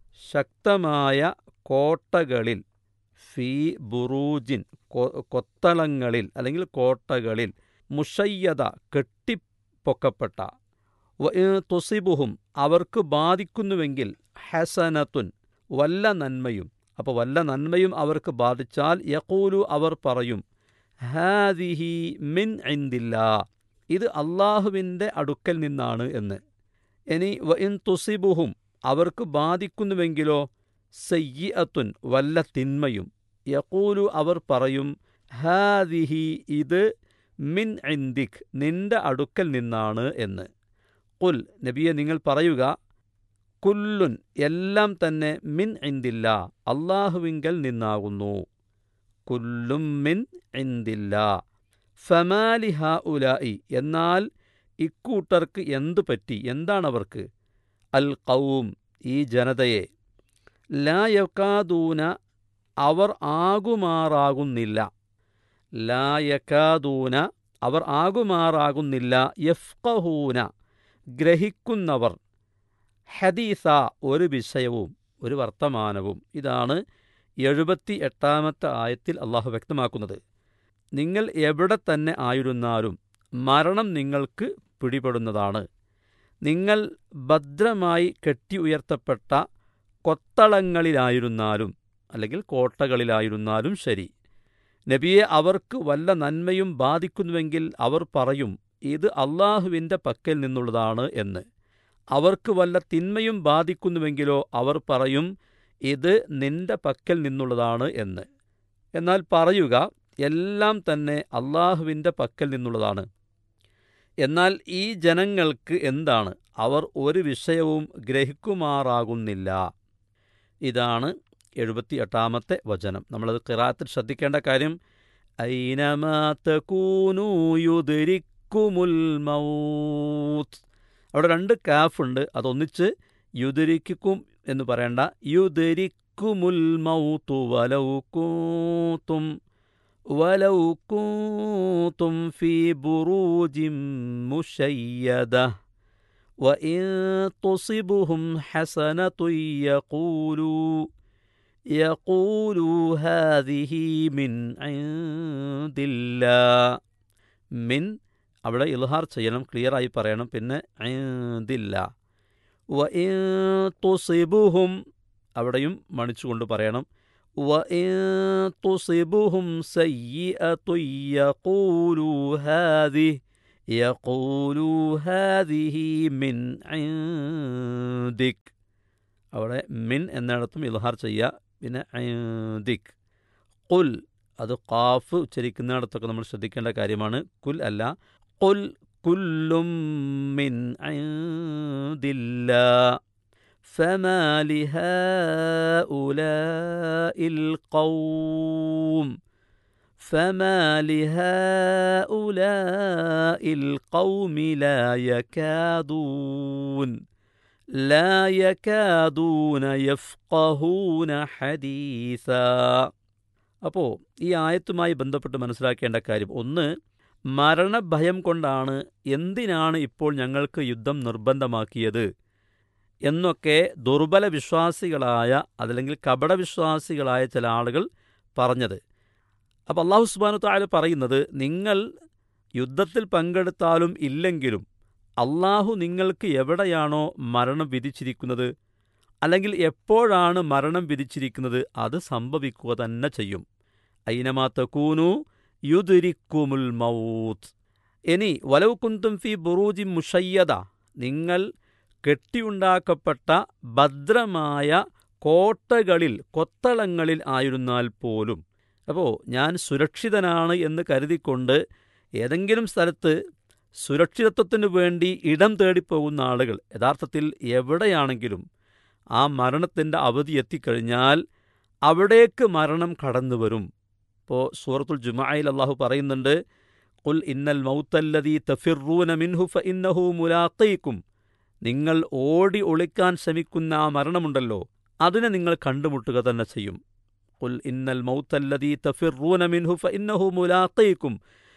ശക്തമായ കോട്ടകളിൽ ഫി ബുറൂജിൻ കൊ- കൊത്തളങ്ങളിൽ അല്ലെങ്കിൽ കോട്ടകളിൽ മുഷയ്യത കെട്ടിപ്പൊക്കപ്പെട്ട വ- ഏ തുസിബുഹും അവർക്ക് ബാധിക്കുന്നുവെങ്കിൽ ഹസനത്തുൻ വല്ല നന്മയും അപ്പോൾ വല്ല നന്മയും അവർക്ക് ബാധിച്ചാൽ യക്കൂലു അവർ പറയും ഹാദിഹി മിൻ ഇന്ദില്ലാ ഇത് അള്ളാഹുവിൻ്റെ അടുക്കൽ നിന്നാണ് എന്ന് ഇനി വ ഇൻ തുസിബുഹും അവർക്ക് ബാധിക്കുന്നുവെങ്കിലോ സയ്യിഅത്തുൻ വല്ല തിന്മയും യക്കൂലു അവർ പറയും ഹാദിഹി ഇത് മിൻ ഇന്ദിഖ് നിന്റെ അടുക്കൽ നിന്നാണ് എന്ന് കുൽ നബിയെ നിങ്ങൾ പറയുക കുല്ലുൻ എല്ലാം തന്നെ മിൻ ഇന്ദില്ല അള്ളാഹുവിങ്കൽ നിന്നാകുന്നു കുല്ലും മിൻ ഇന്ദില്ല ഫമാലിഹ ഉലായി എന്നാൽ ഇക്കൂട്ടർക്ക് എന്തു പറ്റി എന്താണവർക്ക് അൽ കൗം ഈ ജനതയെ ലായക്കാദൂന അവർ ആകുമാറാകുന്നില്ല ലായക്കാദൂന അവർ ആകുമാറാകുന്നില്ല യഫ്കഹൂന ഗ്രഹിക്കുന്നവർ ഹദീസ ഒരു വിഷയവും ഒരു വർത്തമാനവും ഇതാണ് എഴുപത്തി എട്ടാമത്തെ ആയത്തിൽ അള്ളാഹു വ്യക്തമാക്കുന്നത് നിങ്ങൾ എവിടെ തന്നെ ആയിരുന്നാലും മരണം നിങ്ങൾക്ക് പിടിപെടുന്നതാണ് നിങ്ങൾ ഭദ്രമായി കെട്ടി ഉയർത്തപ്പെട്ട കൊത്തളങ്ങളിലായിരുന്നാലും അല്ലെങ്കിൽ കോട്ടകളിലായിരുന്നാലും ശരി നബിയെ അവർക്ക് വല്ല നന്മയും ബാധിക്കുന്നുവെങ്കിൽ അവർ പറയും ഇത് അള്ളാഹുവിൻ്റെ പക്കൽ നിന്നുള്ളതാണ് എന്ന് അവർക്ക് വല്ല തിന്മയും ബാധിക്കുന്നുവെങ്കിലോ അവർ പറയും ഇത് നിന്റെ പക്കൽ നിന്നുള്ളതാണ് എന്ന് എന്നാൽ പറയുക എല്ലാം തന്നെ അള്ളാഹുവിൻ്റെ പക്കൽ നിന്നുള്ളതാണ് എന്നാൽ ഈ ജനങ്ങൾക്ക് എന്താണ് അവർ ഒരു വിഷയവും ഗ്രഹിക്കുമാറാകുന്നില്ല ഇതാണ് എഴുപത്തി എട്ടാമത്തെ വചനം നമ്മളത് ഖിറാത്തിൽ ശ്രദ്ധിക്കേണ്ട കാര്യം ഐനമാ തകൂനൂ യുദ്രിക്കുമുൽ മൗത്ത് അവിടെ രണ്ട് കാഫ് ഉണ്ട് അതൊന്നിച്ച് യുദരിക്കും എന്ന് പറയണ്ട യുദരിക്കുമുൽ മൗത്തു വലൗ കൂത്തും വലൗ കൂത്തും ഫീ ബുറൂജിൻ മുശയ്യദ وإن تصبهم حسنة يقولوا يقولوا هذه من عند الله من അവിടെ ഇൽഹാർ ചെയ്യണം ക്ലിയറായി പറയണം പിന്നെ ഐന്ദില്ല വ തുസിബുഹും അവിടെയും മണിച്ചുകൊണ്ട് പറയണം വ തുസിബുഹും സയ്യിഅതു യഖൂലു ഹാദി യഖൂലു ഹാദിഹി മിൻ ഐന്ദിക് അവിടെ മിൻ എന്നിടത്തും ഇൽഹാർ ചെയ്യുക പിന്നെ ഐന്ദിക് കുൽ അത് ഖാഫ് ഉച്ചരിക്കുന്നിടത്തൊക്കെ നമ്മൾ ശ്രദ്ധിക്കേണ്ട കാര്യമാണ് കുൽ അല്ല കുൽ കുല്ലും മിൻ ഐന്ദില്ലാ فما لهؤلاء القوم فما لهؤلاء القوم لا يكادون لا يكادون يفقهون حديثا അപ്പോൾ ഈ ആയത്തുമായി ബന്ധപ്പെട്ട് മനസ്സിലാക്കേണ്ട കാര്യം ഒന്ന് മരണഭയം കൊണ്ടാണ് എന്തിനാണ് ഇപ്പോൾ ഞങ്ങൾക്ക് യുദ്ധം നിർബന്ധമാക്കിയത് എന്നൊക്കെ ദുർബല വിശ്വാസികളായ അതല്ലെങ്കിൽ കപടവിശ്വാസികളായ ചില ആളുകൾ പറഞ്ഞത് അപ്പോൾ അള്ളാഹു സുബാനു താല പറയുന്നത് നിങ്ങൾ യുദ്ധത്തിൽ പങ്കെടുത്താലും ഇല്ലെങ്കിലും അള്ളാഹു നിങ്ങൾക്ക് എവിടെയാണോ മരണം വിധിച്ചിരിക്കുന്നത് അല്ലെങ്കിൽ എപ്പോഴാണ് മരണം വിധിച്ചിരിക്കുന്നത് അത് സംഭവിക്കുക തന്നെ ചെയ്യും ഐനമാത്ത കൂനു യുദുരിക്കുമുൽ മൗത്ത് ഇനി വലവ് കുന്തും ഫി ബുറൂജി മുഷയ്യത നിങ്ങൾ കെട്ടിയുണ്ടാക്കപ്പെട്ട ഭദ്രമായ കോട്ടകളിൽ കൊത്തളങ്ങളിൽ ആയിരുന്നാൽ പോലും അപ്പോൾ ഞാൻ സുരക്ഷിതനാണ് എന്ന് കരുതിക്കൊണ്ട് ഏതെങ്കിലും സ്ഥലത്ത് സുരക്ഷിതത്വത്തിനു വേണ്ടി ഇടം തേടിപ്പോകുന്ന ആളുകൾ യഥാർത്ഥത്തിൽ എവിടെയാണെങ്കിലും ആ മരണത്തിൻ്റെ അവധി എത്തിക്കഴിഞ്ഞാൽ അവിടേക്ക് മരണം കടന്നു വരും ഇപ്പോൾ സൂറത്തുൽ ജുമായിൽ അള്ളാഹു പറയുന്നുണ്ട് കുൽ ഇന്നൽ മൗത്തല്ലദീ തഫിറൂന മിൻഹു ഫ ഇന്നഹു മുലാത്തയിക്കും നിങ്ങൾ ഓടി ഒളിക്കാൻ ശ്രമിക്കുന്ന ആ മരണമുണ്ടല്ലോ അതിനെ നിങ്ങൾ കണ്ടുമുട്ടുക തന്നെ ചെയ്യും കുൽ ഇന്നൽ മൗത്തല്ലദീ തഫിറൂന മിൻഹു ഫ ഇന്നഹു മുലാത്തയിക്കും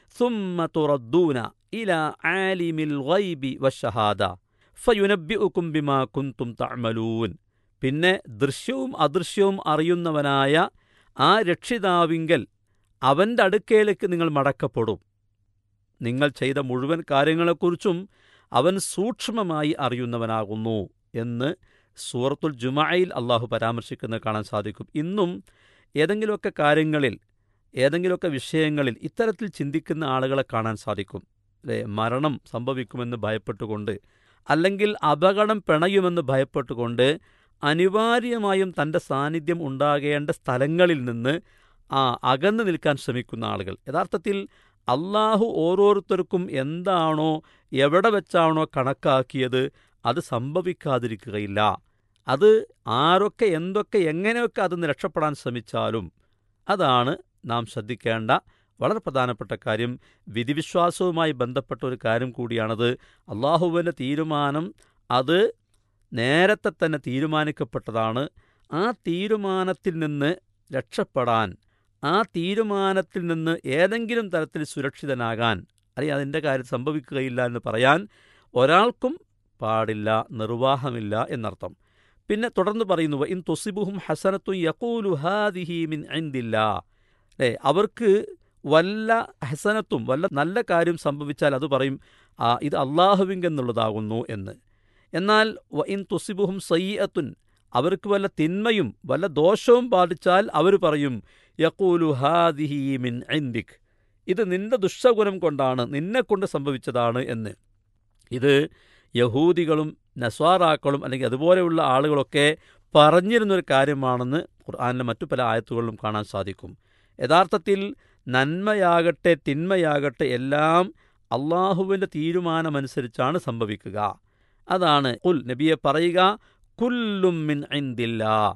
ثم تردون إلى عالم الغيب والشهادة ഫയുനബ്ബിഉക്കും ബിമാ കുന്തും തഅമലൂൻ പിന്നെ ദൃശ്യവും അദൃശ്യവും അറിയുന്നവനായ ആ രക്ഷിതാവിങ്കൽ അവൻ്റെ അടുക്കലേക്ക് നിങ്ങൾ മടക്കപ്പെടും നിങ്ങൾ ചെയ്ത മുഴുവൻ കാര്യങ്ങളെക്കുറിച്ചും അവൻ സൂക്ഷ്മമായി അറിയുന്നവനാകുന്നു എന്ന് സൂറത്തുൽ ജുമായിൽ അള്ളാഹു പരാമർശിക്കുന്നത് കാണാൻ സാധിക്കും ഇന്നും ഏതെങ്കിലുമൊക്കെ കാര്യങ്ങളിൽ ഏതെങ്കിലുമൊക്കെ വിഷയങ്ങളിൽ ഇത്തരത്തിൽ ചിന്തിക്കുന്ന ആളുകളെ കാണാൻ സാധിക്കും അല്ലേ മരണം സംഭവിക്കുമെന്ന് ഭയപ്പെട്ടുകൊണ്ട് അല്ലെങ്കിൽ അപകടം പിണയുമെന്ന് ഭയപ്പെട്ടുകൊണ്ട് അനിവാര്യമായും തൻ്റെ സാന്നിധ്യം ഉണ്ടാകേണ്ട സ്ഥലങ്ങളിൽ നിന്ന് ആ അകന്നു നിൽക്കാൻ ശ്രമിക്കുന്ന ആളുകൾ യഥാർത്ഥത്തിൽ അള്ളാഹു ഓരോരുത്തർക്കും എന്താണോ എവിടെ വെച്ചാണോ കണക്കാക്കിയത് അത് സംഭവിക്കാതിരിക്കുകയില്ല അത് ആരൊക്കെ എന്തൊക്കെ എങ്ങനെയൊക്കെ അതിന് രക്ഷപ്പെടാൻ ശ്രമിച്ചാലും അതാണ് നാം ശ്രദ്ധിക്കേണ്ട വളരെ പ്രധാനപ്പെട്ട കാര്യം വിധിവിശ്വാസവുമായി ബന്ധപ്പെട്ട ഒരു കാര്യം കൂടിയാണത് അള്ളാഹുവിൻ്റെ തീരുമാനം അത് നേരത്തെ തന്നെ തീരുമാനിക്കപ്പെട്ടതാണ് ആ തീരുമാനത്തിൽ നിന്ന് രക്ഷപ്പെടാൻ ആ തീരുമാനത്തിൽ നിന്ന് ഏതെങ്കിലും തരത്തിൽ സുരക്ഷിതനാകാൻ അല്ലെങ്കിൽ അതിൻ്റെ കാര്യം സംഭവിക്കുകയില്ല എന്ന് പറയാൻ ഒരാൾക്കും പാടില്ല നിർവാഹമില്ല എന്നർത്ഥം പിന്നെ തുടർന്ന് പറയുന്നു ഇൻ തൊസിബുഹും ഹസനത്തു യക്കൂലു ഹാദിഹി മിൻ ഐന്ദില്ല ഏ അവർക്ക് വല്ല ഹസനത്തും വല്ല നല്ല കാര്യം സംഭവിച്ചാൽ അത് പറയും ആ ഇത് അള്ളാഹുവിങ്കെന്നുള്ളതാകുന്നു എന്ന് എന്നാൽ വ ഇൻ തുസിബുഹും സയ്യത്തുൻ അവർക്ക് വല്ല തിന്മയും വല്ല ദോഷവും ബാധിച്ചാൽ അവർ പറയും യക്കൂലു ഹാദിഹി മിൻ ഐന്ദിക് ഇത് നിന്റെ ദുഷ്ടഗുണം കൊണ്ടാണ് നിന്നെക്കൊണ്ട് സംഭവിച്ചതാണ് എന്ന് ഇത് യഹൂദികളും നസ്വാറാക്കളും അല്ലെങ്കിൽ അതുപോലെയുള്ള ആളുകളൊക്കെ പറഞ്ഞിരുന്നൊരു കാര്യമാണെന്ന് ഖുർആാനിലെ മറ്റു പല ആയത്തുകളിലും കാണാൻ സാധിക്കും യഥാർത്ഥത്തിൽ നന്മയാകട്ടെ തിന്മയാകട്ടെ എല്ലാം അള്ളാഹുവിൻ്റെ തീരുമാനമനുസരിച്ചാണ് സംഭവിക്കുക അതാണ് കുൽ നബിയെ പറയുക കുല്ലും മിൻ ഐന്ദില്ല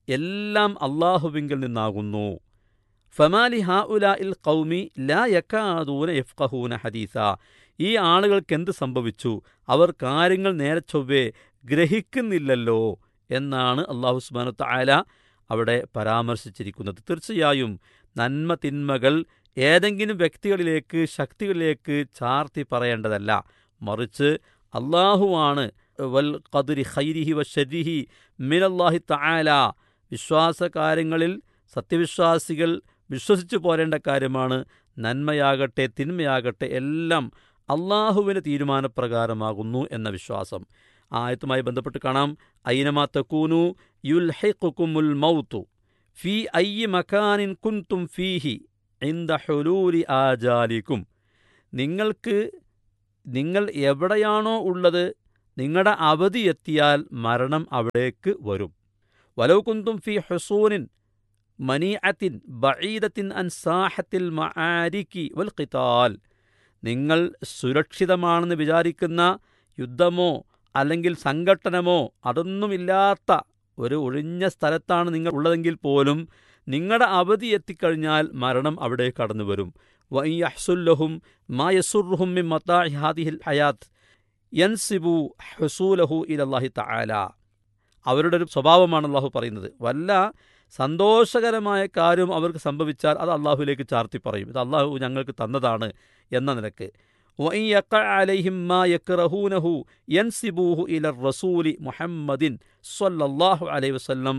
എല്ലാം അള്ളാഹുവിങ്കിൽ നിന്നാകുന്നു ഫമാലി ഹാ ഉല ഇൽ കൗമി ലാ യക്കാദൂന യഫ്കഹൂന ഹദീസ ഈ ആളുകൾക്ക് എന്ത് സംഭവിച്ചു അവർ കാര്യങ്ങൾ നേരെ ചൊവ്വേ ഗ്രഹിക്കുന്നില്ലല്ലോ എന്നാണ് അള്ളാഹു സുബാനു താല അവിടെ പരാമർശിച്ചിരിക്കുന്നത് തീർച്ചയായും നന്മ തിന്മകൾ ഏതെങ്കിലും വ്യക്തികളിലേക്ക് ശക്തികളിലേക്ക് ചാർത്തി പറയേണ്ടതല്ല മറിച്ച് അള്ളാഹുവാണ് വൽ ഖദുരി ഖൈരിഹി വ ഷരിഹി മിനല്ലാഹി തആല വിശ്വാസകാര്യങ്ങളിൽ സത്യവിശ്വാസികൾ വിശ്വസിച്ചു പോരേണ്ട കാര്യമാണ് നന്മയാകട്ടെ തിന്മയാകട്ടെ എല്ലാം അള്ളാഹുവിൻ്റെ തീരുമാനപ്രകാരമാകുന്നു എന്ന വിശ്വാസം ആയത്തുമായി ബന്ധപ്പെട്ട് കാണാം ഐനമാ തക്കൂനു യുൽഹിഖുക്കുമുൽ മൗത്തു ഫി അയ്യി മക്കാനിൻ കുന്തും ഫീഹി ഇന്ദ ഹുലൂരി ആജാലിക്കും നിങ്ങൾക്ക് നിങ്ങൾ എവിടെയാണോ ഉള്ളത് നിങ്ങളുടെ അവധി എത്തിയാൽ മരണം അവിടേക്ക് വരും വലവ് കുന്തും ഫി ഹുസൂനിൻ മനീഅത്തിൻ ബഈദത്തിൻ അൻ സാഹത്തിൽ മആരിക്കി വൽ ഖിതാൽ നിങ്ങൾ സുരക്ഷിതമാണെന്ന് വിചാരിക്കുന്ന യുദ്ധമോ അല്ലെങ്കിൽ സംഘട്ടനമോ അതൊന്നുമില്ലാത്ത ഒരു ഒഴിഞ്ഞ സ്ഥലത്താണ് നിങ്ങൾ ഉള്ളതെങ്കിൽ പോലും നിങ്ങളുടെ അവധി എത്തിക്കഴിഞ്ഞാൽ മരണം അവിടെ കടന്നു വരും വയ്യഹ്സുല്ലഹും മായസുർഹും മിൻ മത്താഇ ഹാദിഹിൽ ഹയാത്ത് യൻസിബു ഹുസൂലഹു ഇലല്ലാഹി തആല അവരുടെ ഒരു സ്വഭാവമാണ് അള്ളാഹു പറയുന്നത് വല്ല സന്തോഷകരമായ കാര്യം അവർക്ക് സംഭവിച്ചാൽ അത് അള്ളാഹുവിലേക്ക് ചാർത്തി പറയും ഇത് അള്ളാഹു ഞങ്ങൾക്ക് തന്നതാണ് എന്ന നിലക്ക് وإن يقع عليهم ما يكرهونه ينسبوه إلى الرسول محمد صلى الله عليه وسلم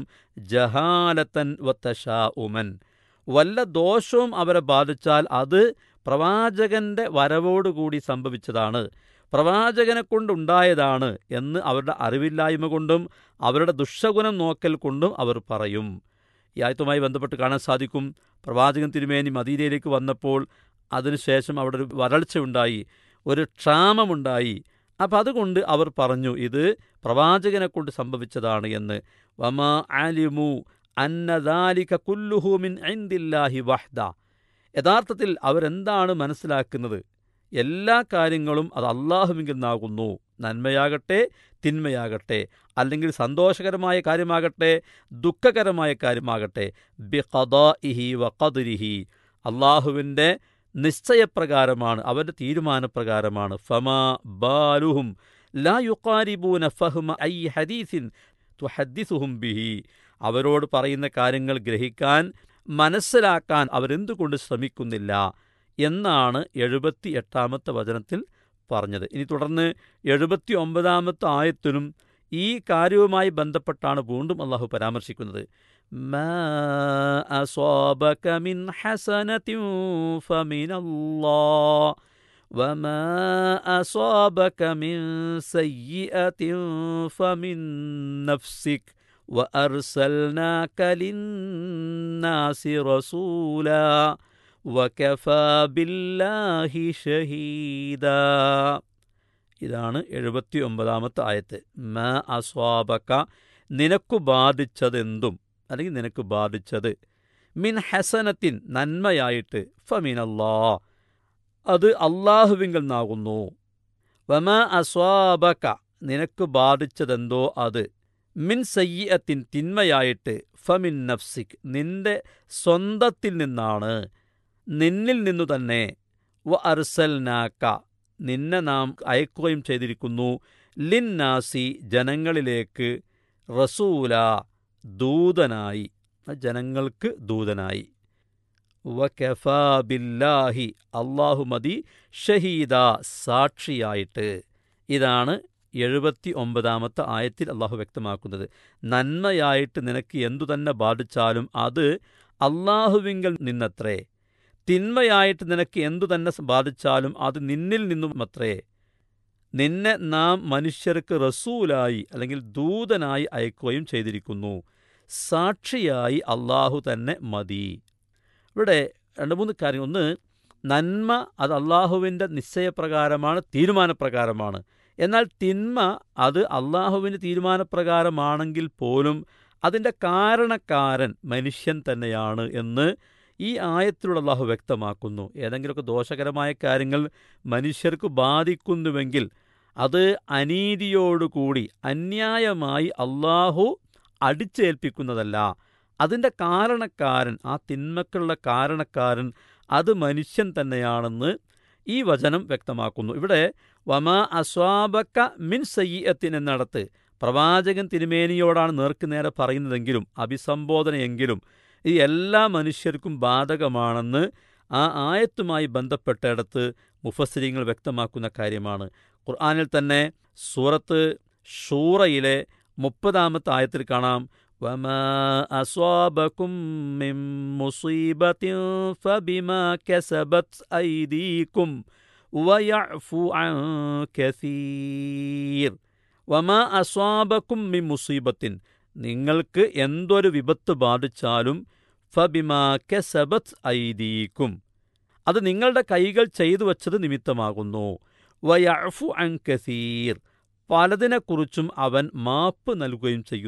جهالة وتشاؤما വല്ല ദോഷവും അവരെ ബാധിച്ചാൽ അത് പ്രവാചകന്റെ വരവോടുകൂടി സംഭവിച്ചതാണ് പ്രവാചകനെ കൊണ്ടുണ്ടായതാണ് എന്ന് അവരുടെ അറിവില്ലായ്മ കൊണ്ടും അവരുടെ ദുഷഗുണം നോക്കൽ കൊണ്ടും അവർ പറയും ഈ ആയത്തുമായി ബന്ധപ്പെട്ട് കാണാൻ സാധിക്കും പ്രവാചകൻ തിരുമേനി മദീനയിലേക്ക് വന്നപ്പോൾ അതിനുശേഷം അവിടെ ഒരു വരൾച്ച ഉണ്ടായി ഒരു ക്ഷാമമുണ്ടായി അപ്പം അതുകൊണ്ട് അവർ പറഞ്ഞു ഇത് പ്രവാചകനെ കൊണ്ട് സംഭവിച്ചതാണ് എന്ന് വമാ ആലിമു അന്നദാലിക കുല്ലുഹുമിൻ ഐന്ദില്ലാഹി വഹ്ദ യഥാർത്ഥത്തിൽ അവരെന്താണ് മനസ്സിലാക്കുന്നത് എല്ലാ കാര്യങ്ങളും അത് അള്ളാഹുവിങ്കിൽ നിന്നാകുന്നു നന്മയാകട്ടെ തിന്മയാകട്ടെ അല്ലെങ്കിൽ സന്തോഷകരമായ കാര്യമാകട്ടെ ദുഃഖകരമായ കാര്യമാകട്ടെ ബി ഇഹി വ ഖദുരിഹി അള്ളാഹുവിൻ്റെ നിശ്ചയപ്രകാരമാണ് അവൻ്റെ തീരുമാനപ്രകാരമാണ് ഫമാ ബാലുഹും ലാ യുക്കാരിബൂന ഫഹ്മ ഐ ഹദീസിൻ തുഹദ്ദിസുഹും ബിഹി അവരോട് പറയുന്ന കാര്യങ്ങൾ ഗ്രഹിക്കാൻ മനസ്സിലാക്കാൻ അവരെന്തുകൊണ്ട് ശ്രമിക്കുന്നില്ല എന്നാണ് എഴുപത്തി എട്ടാമത്തെ വചനത്തിൽ പറഞ്ഞത് ഇനി തുടർന്ന് എഴുപത്തി ഒമ്പതാമത്തെ ആയത്തിനും ഈ കാര്യവുമായി ബന്ധപ്പെട്ടാണ് വീണ്ടും അള്ളാഹു പരാമർശിക്കുന്നത് ما أصابك من حسنة فمن الله وما أصابك من سيئة فمن نفسك وأرسلناك للناس رسولا وكفى بالله شهيدا ഇതാണ് എഴുപത്തി ഒമ്പതാമത്തെ ആയത്ത് മ അസ്വാബക്ക നിനക്കു ബാധിച്ചതെന്തും അല്ലെങ്കിൽ നിനക്ക് ബാധിച്ചത് മിൻ ഹസനത്തിൻ നന്മയായിട്ട് ഫമിനല്ലാ അത് അള്ളാഹുവിങ്കിൽ നിന്നാകുന്നു വമ അസ്വാബക നിനക്ക് ബാധിച്ചതെന്തോ അത് മിൻ സയ്യത്തിൻ തിന്മയായിട്ട് ഫമിൻ നഫ്സിക് നിന്റെ സ്വന്തത്തിൽ നിന്നാണ് നിന്നിൽ നിന്നു തന്നെ വ അർസൽനാക്ക നിന്നെ നാം അയക്കുകയും ചെയ്തിരിക്കുന്നു ലിന്നാസി ജനങ്ങളിലേക്ക് റസൂല ദൂതനായി ജനങ്ങൾക്ക് ദൂതനായി വകഫാ ബില്ലാഹി അള്ളാഹു മതി ഷഹീദ സാക്ഷിയായിട്ട് ഇതാണ് എഴുപത്തി ഒമ്പതാമത്തെ ആയത്തിൽ അള്ളാഹു വ്യക്തമാക്കുന്നത് നന്മയായിട്ട് നിനക്ക് എന്തു തന്നെ ബാധിച്ചാലും അത് അള്ളാഹുവിങ്കൽ നിന്നത്രേ തിന്മയായിട്ട് നിനക്ക് എന്തു തന്നെ ബാധിച്ചാലും അത് നിന്നിൽ നിന്നുമത്രേ നിന്നെ നാം മനുഷ്യർക്ക് റസൂലായി അല്ലെങ്കിൽ ദൂതനായി അയക്കുകയും ചെയ്തിരിക്കുന്നു സാക്ഷിയായി അള്ളാഹു തന്നെ മതി ഇവിടെ രണ്ട് മൂന്ന് കാര്യം ഒന്ന് നന്മ അത് അള്ളാഹുവിൻ്റെ നിശ്ചയപ്രകാരമാണ് തീരുമാനപ്രകാരമാണ് എന്നാൽ തിന്മ അത് അള്ളാഹുവിൻ്റെ തീരുമാനപ്രകാരമാണെങ്കിൽ പോലും അതിൻ്റെ കാരണക്കാരൻ മനുഷ്യൻ തന്നെയാണ് എന്ന് ഈ ആയത്തിലൂടെ അള്ളാഹു വ്യക്തമാക്കുന്നു ഏതെങ്കിലുമൊക്കെ ദോഷകരമായ കാര്യങ്ങൾ മനുഷ്യർക്ക് ബാധിക്കുന്നുവെങ്കിൽ അത് അനീതിയോടുകൂടി അന്യായമായി അള്ളാഹു അടിച്ചേൽപ്പിക്കുന്നതല്ല അതിൻ്റെ കാരണക്കാരൻ ആ തിന്മക്കുള്ള കാരണക്കാരൻ അത് മനുഷ്യൻ തന്നെയാണെന്ന് ഈ വചനം വ്യക്തമാക്കുന്നു ഇവിടെ വമാ അസ്വാബക്ക മിൻ സയ്യത്തിൻ എന്നിടത്ത് പ്രവാചകൻ തിരുമേനിയോടാണ് നേർക്ക് നേരെ പറയുന്നതെങ്കിലും അഭിസംബോധനയെങ്കിലും ഈ എല്ലാ മനുഷ്യർക്കും ബാധകമാണെന്ന് ആ ആയത്തുമായി ബന്ധപ്പെട്ടിടത്ത് മുഫസ്സിരിങ്ങൾ വ്യക്തമാക്കുന്ന കാര്യമാണ് ഖുർആനിൽ തന്നെ സൂറത്ത് ഷൂറയിലെ മുപ്പതാമത്തെ ആയത്തിൽ കാണാം وما أصابكم من مصيبة فبما كسبت أيديكم ويعفو عن كثير വമാ അസ്വാബക്കും മി മുസീബത്തിൻ നിങ്ങൾക്ക് എന്തൊരു വിപത്ത് ബാധിച്ചാലും ഫബിമാ കെസബത്ത് ഐദീക്കും അത് നിങ്ങളുടെ കൈകൾ ചെയ്തു വച്ചത് നിമിത്തമാകുന്നു വയഫു അൻ കസീർ പലതിനെക്കുറിച്ചും അവൻ മാപ്പ് നൽകുകയും ചെയ്യുന്നു